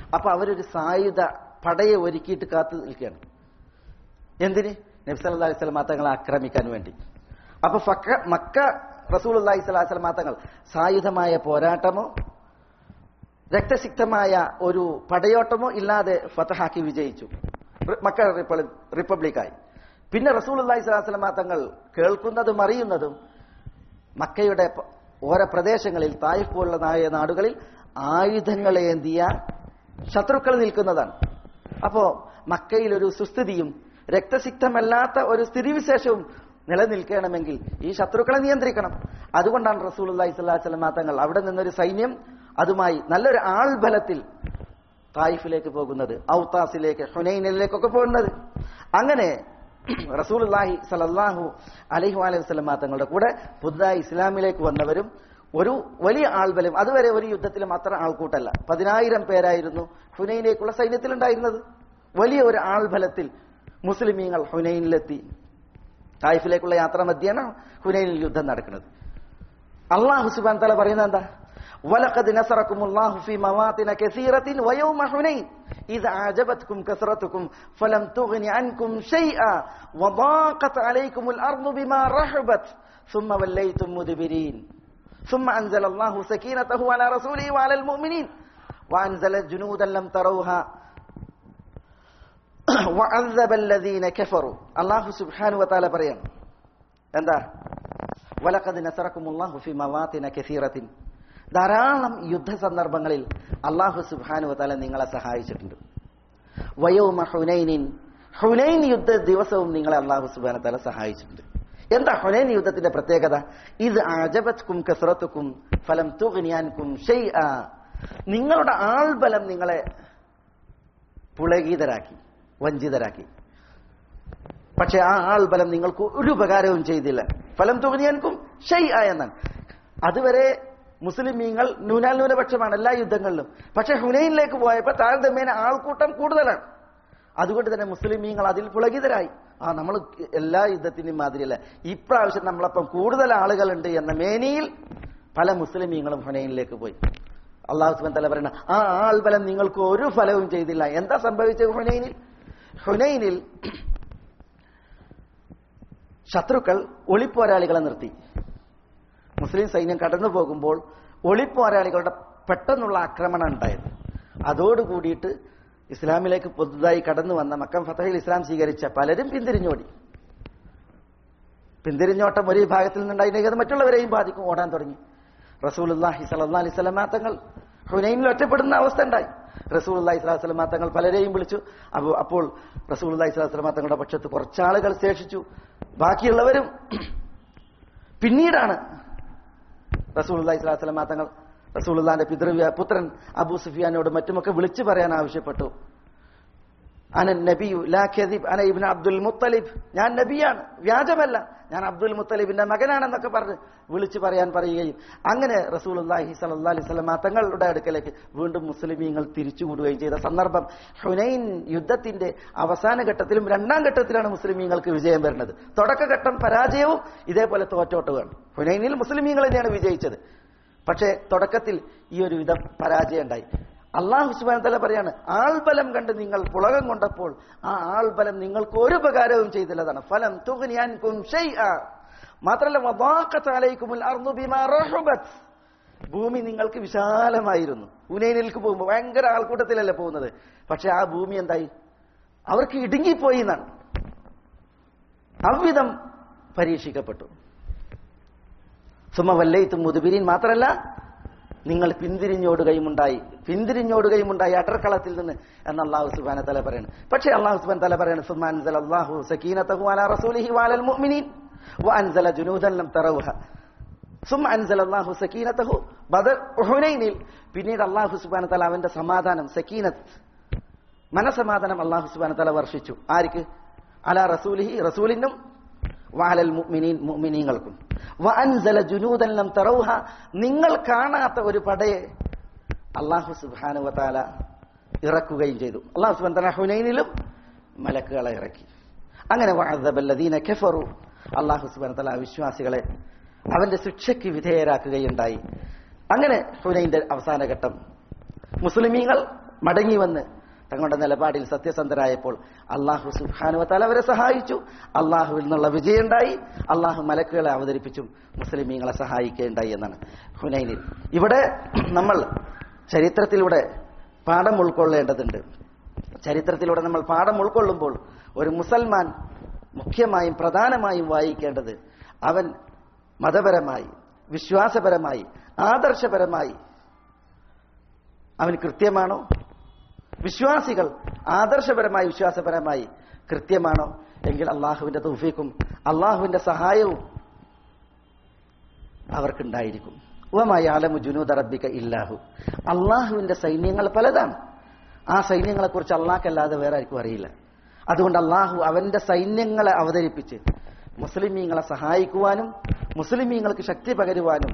അപ്പൊ അവരൊരു സായുധ പടയെ ഒരുക്കിയിട്ട് കാത്തു നിൽക്കുകയാണ് എന്തിന് നബ്സല്ലാ അലൈഹി സ്വലമാ തങ്ങളെ ആക്രമിക്കാൻ വേണ്ടി അപ്പൊ ഫക്ക മക്ക റസൂൽ അള്ളാഹി സ്വലാഹി സ്വലമാ തങ്ങൾ സായുധമായ പോരാട്ടമോ രക്തസിക്തമായ ഒരു പടയോട്ടമോ ഇല്ലാതെ ഫതഹാക്കി വിജയിച്ചു റി- മക്ക റിപ്പ- റിപ്പബ്ലിക്കായി പിന്നെ റസൂൽ അള്ളാഹി സ്വലാഹി സ്വലമാ തങ്ങൾ കേൾക്കുന്നതും അറിയുന്നതും മക്കയുടെ പ- ഓരോ പ്രദേശങ്ങളിൽ തായിഫ് പോലുള്ള നായ നാടുകളിൽ ആയുധങ്ങളേന്തിയ ശത്രുക്കൾ നിൽക്കുന്നതാണ് അപ്പോ മക്കയിൽ ഒരു സുസ്ഥിതിയും രക്തസിക്തമല്ലാത്ത ഒരു സ്ഥിതിവിശേഷവും നിലനിൽക്കണമെങ്കിൽ ഈ ശത്രുക്കളെ നിയന്ത്രിക്കണം അതുകൊണ്ടാണ് റസൂൽ അള്ളാഹി സ്വലാഹി സ്വലമാ തങ്ങൾ അവിടെ നിന്നൊരു സൈന്യം അതുമായി നല്ലൊരു ആൾബലത്തിൽ തായിഫിലേക്ക് പോകുന്നത് ഔത്താസിലേക്ക് ഹുനൈനിലേക്കൊക്കെ പോകുന്നത് അങ്ങനെ റസൂലുള്ളാഹി സലല്ലാഹു അലൈഹി അലൈഹി വസല്ലമ തങ്ങളുടെ കൂടെ പുതുതായി ഇസ്ലാമിലേക്ക് വന്നവരും ഒരു വലിയ ആൾബലം അതുവരെ ഒരു യുദ്ധത്തിലും അത്ര ആൾക്കൂട്ടല്ല പതിനായിരം പേരായിരുന്നു ഹുനൈനിലേക്കുള്ള സൈന്യത്തിലുണ്ടായിരുന്നത് വലിയ ഒരു ആൾബലത്തിൽ മുസ്ലിമീങ്ങൾ ഹുനൈനിലെത്തി തായിഫിലേക്കുള്ള യാത്ര മധ്യേന ഹുനൈനിൽ യുദ്ധം നടക്കുന്നത് അള്ളാഹു സുബാൻ തല പറയുന്നത് എന്താ ولقد نصركم الله في مواطن كثيرة ويوم حنين إذ أعجبتكم كثرتكم فلم تغن عنكم شيئا وضاقت عليكم الأرض بما رحبت ثم وليتم مدبرين ثم أنزل الله سكينته على رسوله وعلى المؤمنين وأنزل جنودا لم تروها وعذب الذين كفروا الله سبحانه وتعالى بريان എന്താ വലക്കത് നസറക്കുമുല്ലാഹു ഫി മവാത്തിന കസീറത്തിൻ ധാരാളം യുദ്ധ സന്ദർഭങ്ങളിൽ അള്ളാഹു സുബാനു തല നിങ്ങളെ സഹായിച്ചിട്ടുണ്ട് വയോമ ഹുനൈനിൻ ഹുനൈൻ യുദ്ധ ദിവസവും നിങ്ങളെ അള്ളാഹു സുബാന തല സഹായിച്ചിട്ടുണ്ട് എന്താ ഹുനൈൻ യുദ്ധത്തിന്റെ പ്രത്യേകത ഇത് അജബത്കും കസറത്തുക്കും ഫലം തുകനിയാൻകും ഷെയ് നിങ്ങളുടെ ആൾബലം നിങ്ങളെ പുളകീതരാക്കി വഞ്ചിതരാക്കി പക്ഷെ ആ ആൾബലം നിങ്ങൾക്ക് ഒരു ഉപകാരവും ചെയ്തില്ല ഫലം തുകനിയാൻകും ഷെയ് എന്നാണ് അതുവരെ മുസ്ലിമീങ്ങൾ ന്യൂനാൽ ന്യൂനപക്ഷമാണ് എല്ലാ യുദ്ധങ്ങളിലും പക്ഷെ ഹുനൈനിലേക്ക് പോയപ്പോൾ താരതമ്യേന ആൾക്കൂട്ടം കൂടുതലാണ് അതുകൊണ്ട് തന്നെ മുസ്ലിമീങ്ങൾ അതിൽ പുളകിതരായി ആ നമ്മൾ എല്ലാ യുദ്ധത്തിന്റെയും മാതിരിയല്ല ഇപ്രാവശ്യം നമ്മളപ്പം കൂടുതൽ ആളുകളുണ്ട് എന്ന മേനിയിൽ പല മുസ്ലിമീങ്ങളും ഹുനൈനിലേക്ക് പോയി അള്ളാഹു സുബൻ തല പറയുന്ന ആ ആൾബലം നിങ്ങൾക്ക് ഒരു ഫലവും ചെയ്തില്ല എന്താ സംഭവിച്ചത് ഹുനൈനിൽ ഹുനൈനിൽ ശത്രുക്കൾ ഒളിപ്പോരാളികളെ നിർത്തി മുസ്ലിം സൈന്യം കടന്നു പോകുമ്പോൾ ഒളിപ്പോരാളികളുടെ പെട്ടെന്നുള്ള ആക്രമണം ഉണ്ടായത് അതോടുകൂടിയിട്ട് ഇസ്ലാമിലേക്ക് പുതുതായി കടന്നു വന്ന മക്കം ഫത്തഹിൽ ഇസ്ലാം സ്വീകരിച്ച പലരും പിന്തിരിഞ്ഞോടി പിന്തിരിഞ്ഞോട്ടം ഒരു വിഭാഗത്തിൽ നിന്നുണ്ടായിരുന്നെങ്കിൽ അത് മറ്റുള്ളവരെയും ബാധിക്കും ഓടാൻ തുടങ്ങി റസൂലുല്ലാഹി സലഹ് അലൈഹി സ്വലമാങ്ങൾ ഹുനൈനിൽ ഒറ്റപ്പെടുന്ന അവസ്ഥ ഉണ്ടായി റസൂലുല്ലാഹി സ്വലാഹു സ്വലമാങ്ങൾ പലരെയും വിളിച്ചു അപ്പോൾ അപ്പോൾ റസൂലുല്ലാഹി സ്വലാഹു സ്വലമാങ്ങളുടെ പക്ഷത്ത് കുറച്ചാളുകൾ ശേഷിച്ചു ബാക്കിയുള്ളവരും പിന്നീടാണ് റസൂലുള്ളാഹി സ്വല്ലല്ലാഹു അലൈഹി വസല്ലം തങ്ങൾ റസൂലുള്ളാഹിന്റെ പിതൃവ്യ പുത്രൻ അബൂ സുഫിയാനോട് മറ്റുമൊക്കെ വിളിച്ചു പറയാൻ ആവശ്യപ്പെട്ടു അന നബിയു ലാ കദിബ് അന ഇബ്നു അബ്ദുൽ മുത്തലിബ് ഞാൻ നബിയാണ് വ്യാജമല്ല ഞാൻ അബ്ദുൽ മുത്തലിബിന്റെ മകനാണെന്നൊക്കെ പറഞ്ഞ് വിളിച്ചു പറയാൻ പറയുകയും അങ്ങനെ റസൂലുള്ളാഹി സ്വല്ലല്ലാഹി അലൈഹി വസല്ലം തങ്ങളുടെ അടുക്കലേക്ക് വീണ്ടും മുസ്ലിമീങ്ങൾ തിരിച്ചുകൂടുകയും ചെയ്ത സന്ദർഭം ഹുനൈൻ യുദ്ധത്തിന്റെ അവസാന ഘട്ടത്തിലും രണ്ടാം ഘട്ടത്തിലാണ് മുസ്ലിമീങ്ങൾക്ക് വിജയം വരുന്നത് തുടക്കഘട്ടം പരാജയവും ഇതേപോലെ തോറ്റോട്ടുകയാണ് ഹുനൈനിൽ മുസ്ലിമീങ്ങൾ തന്നെയാണ് വിജയിച്ചത് പക്ഷേ തുടക്കത്തിൽ ഈ ഒരു വിധം പരാജയം ഉണ്ടായി അള്ളാഹു സുബാൻ തല പറയാണ് ആൾബലം കണ്ട് നിങ്ങൾ പുളകം കൊണ്ടപ്പോൾ ആ ആൾബലം നിങ്ങൾക്ക് ഒരു ഉപകാരവും ചെയ്തില്ലതാണ് ഫലം തുകനിയാൻകും മാത്രമല്ല വദാഖത്ത് അലൈക്കുമുൽ അർദു ബിമാ റഹബത് ഭൂമി നിങ്ങൾക്ക് വിശാലമായിരുന്നു ഉനൈനിലേക്ക് പോകുമ്പോൾ ഭയങ്കര ആൾക്കൂട്ടത്തിലല്ലേ പോകുന്നത് പക്ഷെ ആ ഭൂമി എന്തായി അവർക്ക് ഇടുങ്ങിപ്പോയി എന്നാണ് അவ்விധം പരീക്ഷിക്കപ്പെട്ടു സുമ വല്ലയിത്തും മുതുബിരിൻ മാത്രമല്ല നിങ്ങൾ പിന്തിരിഞ്ഞോടുകയുമുണ്ടായി പിന്തിരിഞ്ഞോടുകയുമുണ്ടായി അടർക്കളത്തിൽ നിന്ന് എന്ന് അള്ളാഹു സുബാന തല പറയണം പക്ഷേ അള്ളാഹു സുബാൻ തല പറയണം സുമാൻസൽ അള്ളാഹു സക്കീനത്തഹു അലാ റസൂലിഹി വാലൽ മുഅ്മിനീൻ വഅൻസല ജുനൂദൻ ലം തറവുഹ സുമ അൻസൽ അള്ളാഹു സക്കീനത്തഹു ബദർ ഉഹുനൈനിൽ പിന്നീട് അള്ളാഹു സുബാന തല അവന്റെ സമാധാനം സക്കീനത്ത് മനസമാധാനം അള്ളാഹു സുബാന തല വർഷിച്ചു ആർക്ക് അലാ റസൂലിഹി റസൂലിനും വാലൽ മുഅ്മിനീൻ മുഅ്മിനീങ്ങൾക്കും വഅൻസല ജുനൂദൻ ലം തറൗഹ നിങ്ങൾ കാണാത്ത ഒരു പടയെ അല്ലാഹു സുബ്ഹാനഹു വതആല ഇറക്കുകയും ചെയ്തു അല്ലാഹു സുബ്ഹാനഹു വതആല ഹുനൈനിലും മലക്കുകളെ ഇറക്കി അങ്ങനെ വഅദബല്ലദീന കഫറു അല്ലാഹു സുബ്ഹാനഹു വതആല വിശ്വാസികളെ അവന്റെ ശിക്ഷയ്ക്ക് വിധേയരാക്കുകയുണ്ടായി അങ്ങനെ ഹുനൈന്റെ അവസാന ഘട്ടം മുസ്ലിമീങ്ങൾ മടങ്ങി വന്ന് തങ്ങളുടെ നിലപാടിൽ സത്യസന്ധരായപ്പോൾ അള്ളാഹു സുഹാനുവത്താൽ അവരെ സഹായിച്ചു അള്ളാഹുവിൽ നിന്നുള്ള വിജയമുണ്ടായി അള്ളാഹു മലക്കുകളെ അവതരിപ്പിച്ചും മുസ്ലിമീങ്ങളെ സഹായിക്കുകയുണ്ടായി എന്നാണ് ഹുനൈനിൽ ഇവിടെ നമ്മൾ ചരിത്രത്തിലൂടെ പാഠം ഉൾക്കൊള്ളേണ്ടതുണ്ട് ചരിത്രത്തിലൂടെ നമ്മൾ പാഠം ഉൾക്കൊള്ളുമ്പോൾ ഒരു മുസൽമാൻ മുഖ്യമായും പ്രധാനമായും വായിക്കേണ്ടത് അവൻ മതപരമായി വിശ്വാസപരമായി ആദർശപരമായി അവൻ കൃത്യമാണോ വിശ്വാസികൾ ആദർശപരമായി വിശ്വാസപരമായി കൃത്യമാണോ എങ്കിൽ അള്ളാഹുവിന്റെ തൗഫീക്കും അള്ളാഹുവിന്റെ സഹായവും അവർക്കുണ്ടായിരിക്കും ഉവമായി ആലമു ജുനൂദ റബ്ബിക ഇല്ലാഹു അള്ളാഹുവിന്റെ സൈന്യങ്ങൾ പലതാണ് ആ സൈന്യങ്ങളെ കുറിച്ച് അള്ളാഹ്ക്കല്ലാതെ വേറെ ആർക്കും അറിയില്ല അതുകൊണ്ട് അള്ളാഹു അവന്റെ സൈന്യങ്ങളെ അവതരിപ്പിച്ച് മുസ്ലിമീങ്ങളെ സഹായിക്കുവാനും മുസ്ലിമീങ്ങൾക്ക് ശക്തി പകരുവാനും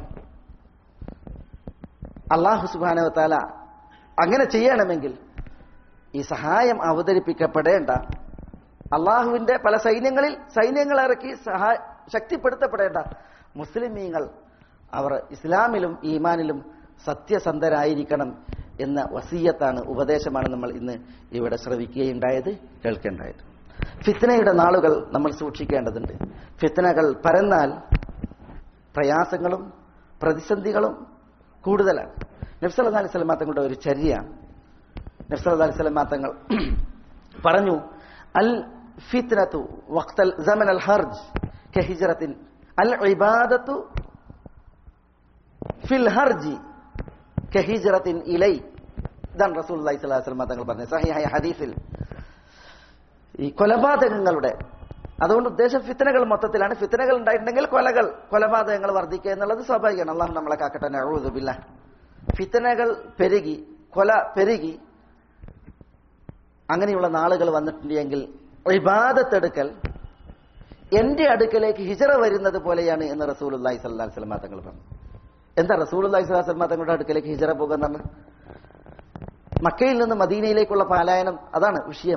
അള്ളാഹു സുബാനവത്താല അങ്ങനെ ചെയ്യണമെങ്കിൽ ഈ സഹായം അവതരിപ്പിക്കപ്പെടേണ്ട അള്ളാഹുവിന്റെ പല സൈന്യങ്ങളിൽ സൈന്യങ്ങൾ ഇറക്കി സഹായ ശക്തിപ്പെടുത്തപ്പെടേണ്ട മുസ്ലിമീങ്ങൾ അവർ ഇസ്ലാമിലും ഈമാനിലും സത്യസന്ധരായിരിക്കണം എന്ന വസീയത്താണ് ഉപദേശമാണ് നമ്മൾ ഇന്ന് ഇവിടെ ശ്രവിക്കുകയുണ്ടായത് കേൾക്കേണ്ടായത് ഫിത്നയുടെ നാളുകൾ നമ്മൾ സൂക്ഷിക്കേണ്ടതുണ്ട് ഫിത്നകൾ പരന്നാൽ പ്രയാസങ്ങളും പ്രതിസന്ധികളും കൂടുതലാണ് നബ്സല്ലാ അലൈഹി സ്വലമാ തങ്ങളുടെ ഒരു ചര്യ നബ്സല്ലാ അലൈഹി സ്വലമാ തങ്ങൾ പറഞ്ഞു അൽ ഫിത്നത്തു വഖ്തൽ സമൻ അൽ ഹർജ് കഹിജറത്തിൻ അൽ ഇബാദത്തു ഫിൽ ഹർജി കഹിജറത്തിൻ ഇലൈ ഇതാണ് റസൂൽ അലൈഹി സ്വലാഹു വസ്ലമ തങ്ങൾ പറഞ്ഞത് സഹിഹായ ഹദീസിൽ ഈ കൊലപാതകങ്ങളുടെ അതുകൊണ്ട് ഉദ്ദേശം ഫിത്തനകൾ മൊത്തത്തിലാണ് ഫിത്തനകൾ ഉണ്ടായിട്ടുണ്ടെങ്കിൽ കൊലകൾ കൊലപാതകങ്ങൾ വർദ്ധിക്കുക എന്നുള്ളത് സ്വാഭാവികമാണ് അള്ളാഹു നമ്മളെ കാക്കട്ടെ എഴുതുമില്ല ഫിത്തനകൾ പെരുകി കൊല പെരുകി അങ്ങനെയുള്ള നാളുകൾ വന്നിട്ടുണ്ടെങ്കിൽ ഇബാദത്തെടുക്കൽ എന്റെ അടുക്കലേക്ക് ഹിജറ വരുന്നത് പോലെയാണ് എന്ന് റസൂൽ അള്ളാഹി സ്വല്ലാ സ്വലമ തങ്ങൾ പറഞ്ഞു എന്താ റസൂൽ അള്ളാഹി സ്വലാ സ്വലമ തങ്ങളുടെ അടുക്കലേക്ക് ഹിജറ പോകുന്നതാണ് മക്കയിൽ നിന്ന് മദീനയിലേക്കുള്ള പാലായനം അതാണ് വിഷയം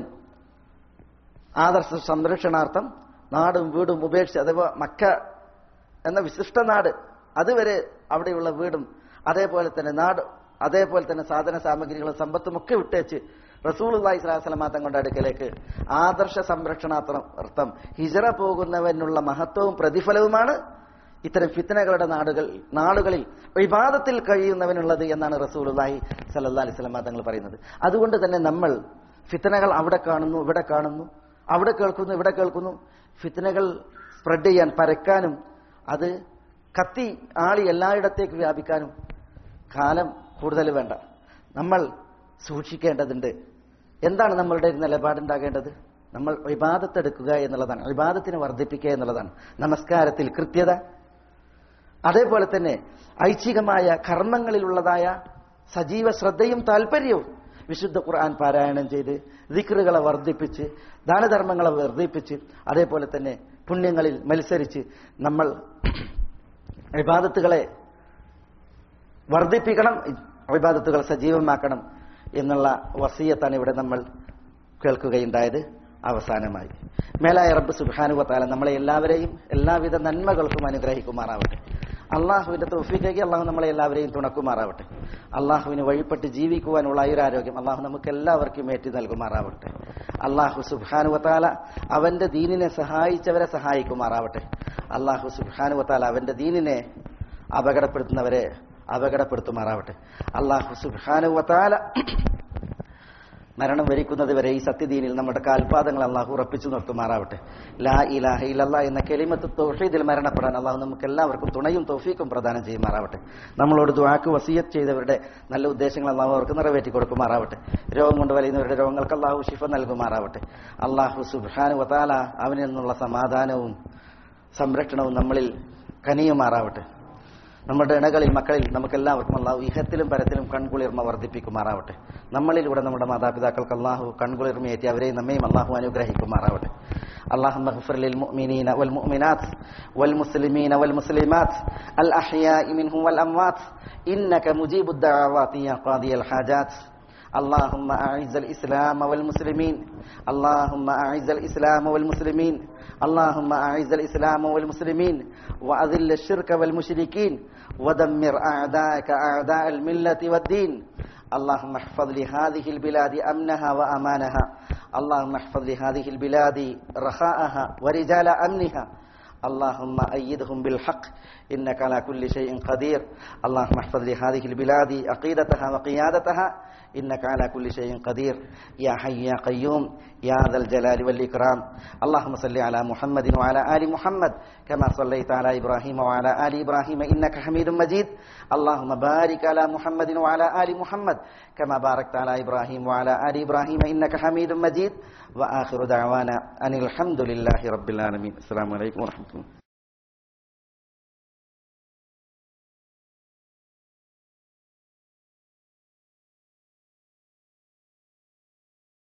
ആദർശ സംരക്ഷണാർത്ഥം നാടും വീടും ഉപേക്ഷിച്ച് അതേപോലെ മക്ക എന്ന വിശിഷ്ട നാട് അതുവരെ അവിടെയുള്ള വീടും അതേപോലെ തന്നെ നാട് അതേപോലെ തന്നെ സാധന സാമഗ്രികളും സമ്പത്തും ഒക്കെ വിട്ടേച്ച് റസൂൽ അള്ളാഹി സ്വലാസ്ലമ തങ്ങളുടെ അടുക്കലേക്ക് ആദർശ സംരക്ഷണാർത്ഥം ഹിജറ പോകുന്നവനുള്ള മഹത്വവും പ്രതിഫലവുമാണ് ഇത്തരം ഫിത്തനകളുടെ നാടുകൾ നാളുകളിൽ വിവാദത്തിൽ കഴിയുന്നവനുള്ളത് എന്നാണ് റസൂൽ അള്ളാഹി സല്ലാ അലൈഹി സ്വലമ തങ്ങൾ പറയുന്നത് അതുകൊണ്ട് തന്നെ നമ്മൾ ഫിത്തനകൾ അവിടെ കാണുന്നു ഇവിടെ കാണുന്നു അവിടെ കേൾക്കുന്നു ഇവിടെ കേൾക്കുന്നു ഫിത്തനകൾ സ്പ്രെഡ് ചെയ്യാൻ പരക്കാനും അത് കത്തി ആളി എല്ലായിടത്തേക്ക് വ്യാപിക്കാനും കാലം കൂടുതൽ വേണ്ട നമ്മൾ സൂക്ഷിക്കേണ്ടതുണ്ട് എന്താണ് നമ്മളുടെ ഒരു നിലപാടുണ്ടാകേണ്ടത് നമ്മൾ വിവാദത്തെടുക്കുക എന്നുള്ളതാണ് വിവാദത്തിനെ വർദ്ധിപ്പിക്കുക എന്നുള്ളതാണ് നമസ്കാരത്തിൽ കൃത്യത അതേപോലെ തന്നെ ഐച്ഛികമായ കർമ്മങ്ങളിലുള്ളതായ സജീവ ശ്രദ്ധയും താല്പര്യവും വിശുദ്ധ ഖുർആൻ പാരായണം ചെയ്ത് ദിക്റുകളെ വർദ്ധിപ്പിച്ച് ദാനധർമ്മങ്ങളെ വർദ്ധിപ്പിച്ച് അതേപോലെ തന്നെ പുണ്യങ്ങളിൽ മത്സരിച്ച് നമ്മൾ വിവാദത്തുകളെ വർദ്ധിപ്പിക്കണം വിവാദത്തുകൾ സജീവമാക്കണം എന്നുള്ള വസീയത്താണ് ഇവിടെ നമ്മൾ കേൾക്കുകയുണ്ടായത് അവസാനമായി മേലായ റബ്ബ് സുബാനുവത്താല നമ്മളെ എല്ലാവരെയും എല്ലാവിധ നന്മകൾക്കും അനുഗ്രഹിക്കുമാറാവട്ടെ അള്ളാഹുവിന്റെ തൊഫീക്കേക്ക് അള്ളാഹു നമ്മളെ എല്ലാവരെയും തുണക്കുമാറാവട്ടെ അള്ളാഹുവിന് വഴിപ്പെട്ട് ജീവിക്കുവാനുള്ള ആയുരാരോഗ്യം അള്ളാഹു നമുക്ക് എല്ലാവർക്കും ഏറ്റി നൽകുമാറാവട്ടെ അള്ളാഹു സുബാനുവത്താല അവന്റെ ദീനിനെ സഹായിച്ചവരെ സഹായിക്കുമാറാവട്ടെ അള്ളാഹു സുബാനുവത്താല അവന്റെ ദീനിനെ അപകടപ്പെടുത്തുന്നവരെ അപകടപ്പെടുത്തുമാറാവട്ടെ അള്ളാഹു സുബാനുവത്താല മരണം വരിക്കുന്നത് വരെ ഈ സത്യദീനിൽ നമ്മുടെ കാൽപാദങ്ങൾ അള്ളാഹു ഉറപ്പിച്ചു നിർത്തുമാറാവട്ടെ ലാ ഇലാഹ ഇല്ലല്ലാ എന്ന കെലിമത്ത് തൗഹീദിൽ മരണപ്പെടാൻ അള്ളാഹു നമുക്ക് എല്ലാവർക്കും തുണയും തൗഫീക്കും പ്രദാനം ചെയ്യുമാറാവട്ടെ നമ്മളോട് ദുആക്ക് വസീയത്ത് ചെയ്തവരുടെ നല്ല ഉദ്ദേശങ്ങൾ അള്ളാഹു അവർക്ക് നിറവേറ്റി കൊടുക്കുമാറാവട്ടെ രോഗം കൊണ്ട് വലയുന്നവരുടെ രോഗങ്ങൾക്ക് അള്ളാഹു ശിഫ നൽകുമാറാവട്ടെ അള്ളാഹു സുബ്ഹാനു വതാല അവനിൽ നിന്നുള്ള സമാധാനവും സംരക്ഷണവും നമ്മളിൽ കനിയുമാറാവട്ടെ നമ്മുടെ ഇണകളിൽ മക്കളിൽ നമുക്കെല്ലാവർക്കും അള്ളാഹു ഇഹത്തിലും പരത്തിലും കൺകുളിർമ വർദ്ധിപ്പിക്കുമാറാവട്ടെ നമ്മളിലൂടെ നമ്മുടെ മാതാപിതാക്കൾക്ക് അള്ളാഹു കൺകുളിർമയേറ്റി അവരെയും നമ്മയും അള്ളാഹു അനുഗ്രഹിക്കുമാറാവട്ടെ اللهم اغفر للمؤمنين والمؤمنات والمسلمين والمسلمات الأحياء منهم والأموات إنك مجيب الدعوات يا قاضي الحاجات اللهم أعز الإسلام والمسلمين اللهم أعز الإسلام والمسلمين اللهم أعز الإسلام والمسلمين وأذل الشرك والمشركين ودمر أعداءك أعداء الملة والدين اللهم احفظ لهذه البلاد أمنها وأمانها اللهم احفظ لهذه البلاد رخاءها ورجال أمنها اللهم أيدهم بالحق إنك على كل شيء قدير اللهم احفظ لهذه البلاد عقيدتها وقيادتها إنك على كل شيء قدير يا حي يا قيوم يا ذا الجلال والإكرام اللهم صل على محمد وعلى آل محمد كما صليت على إبراهيم وعلى آل إبراهيم إنك حميد مجيد اللهم بارك على محمد وعلى آل محمد كما باركت على إبراهيم وعلى آل إبراهيم إنك حميد مجيد وآخر دعوانا أن الحمد لله رب العالمين السلام عليكم ورحمة الله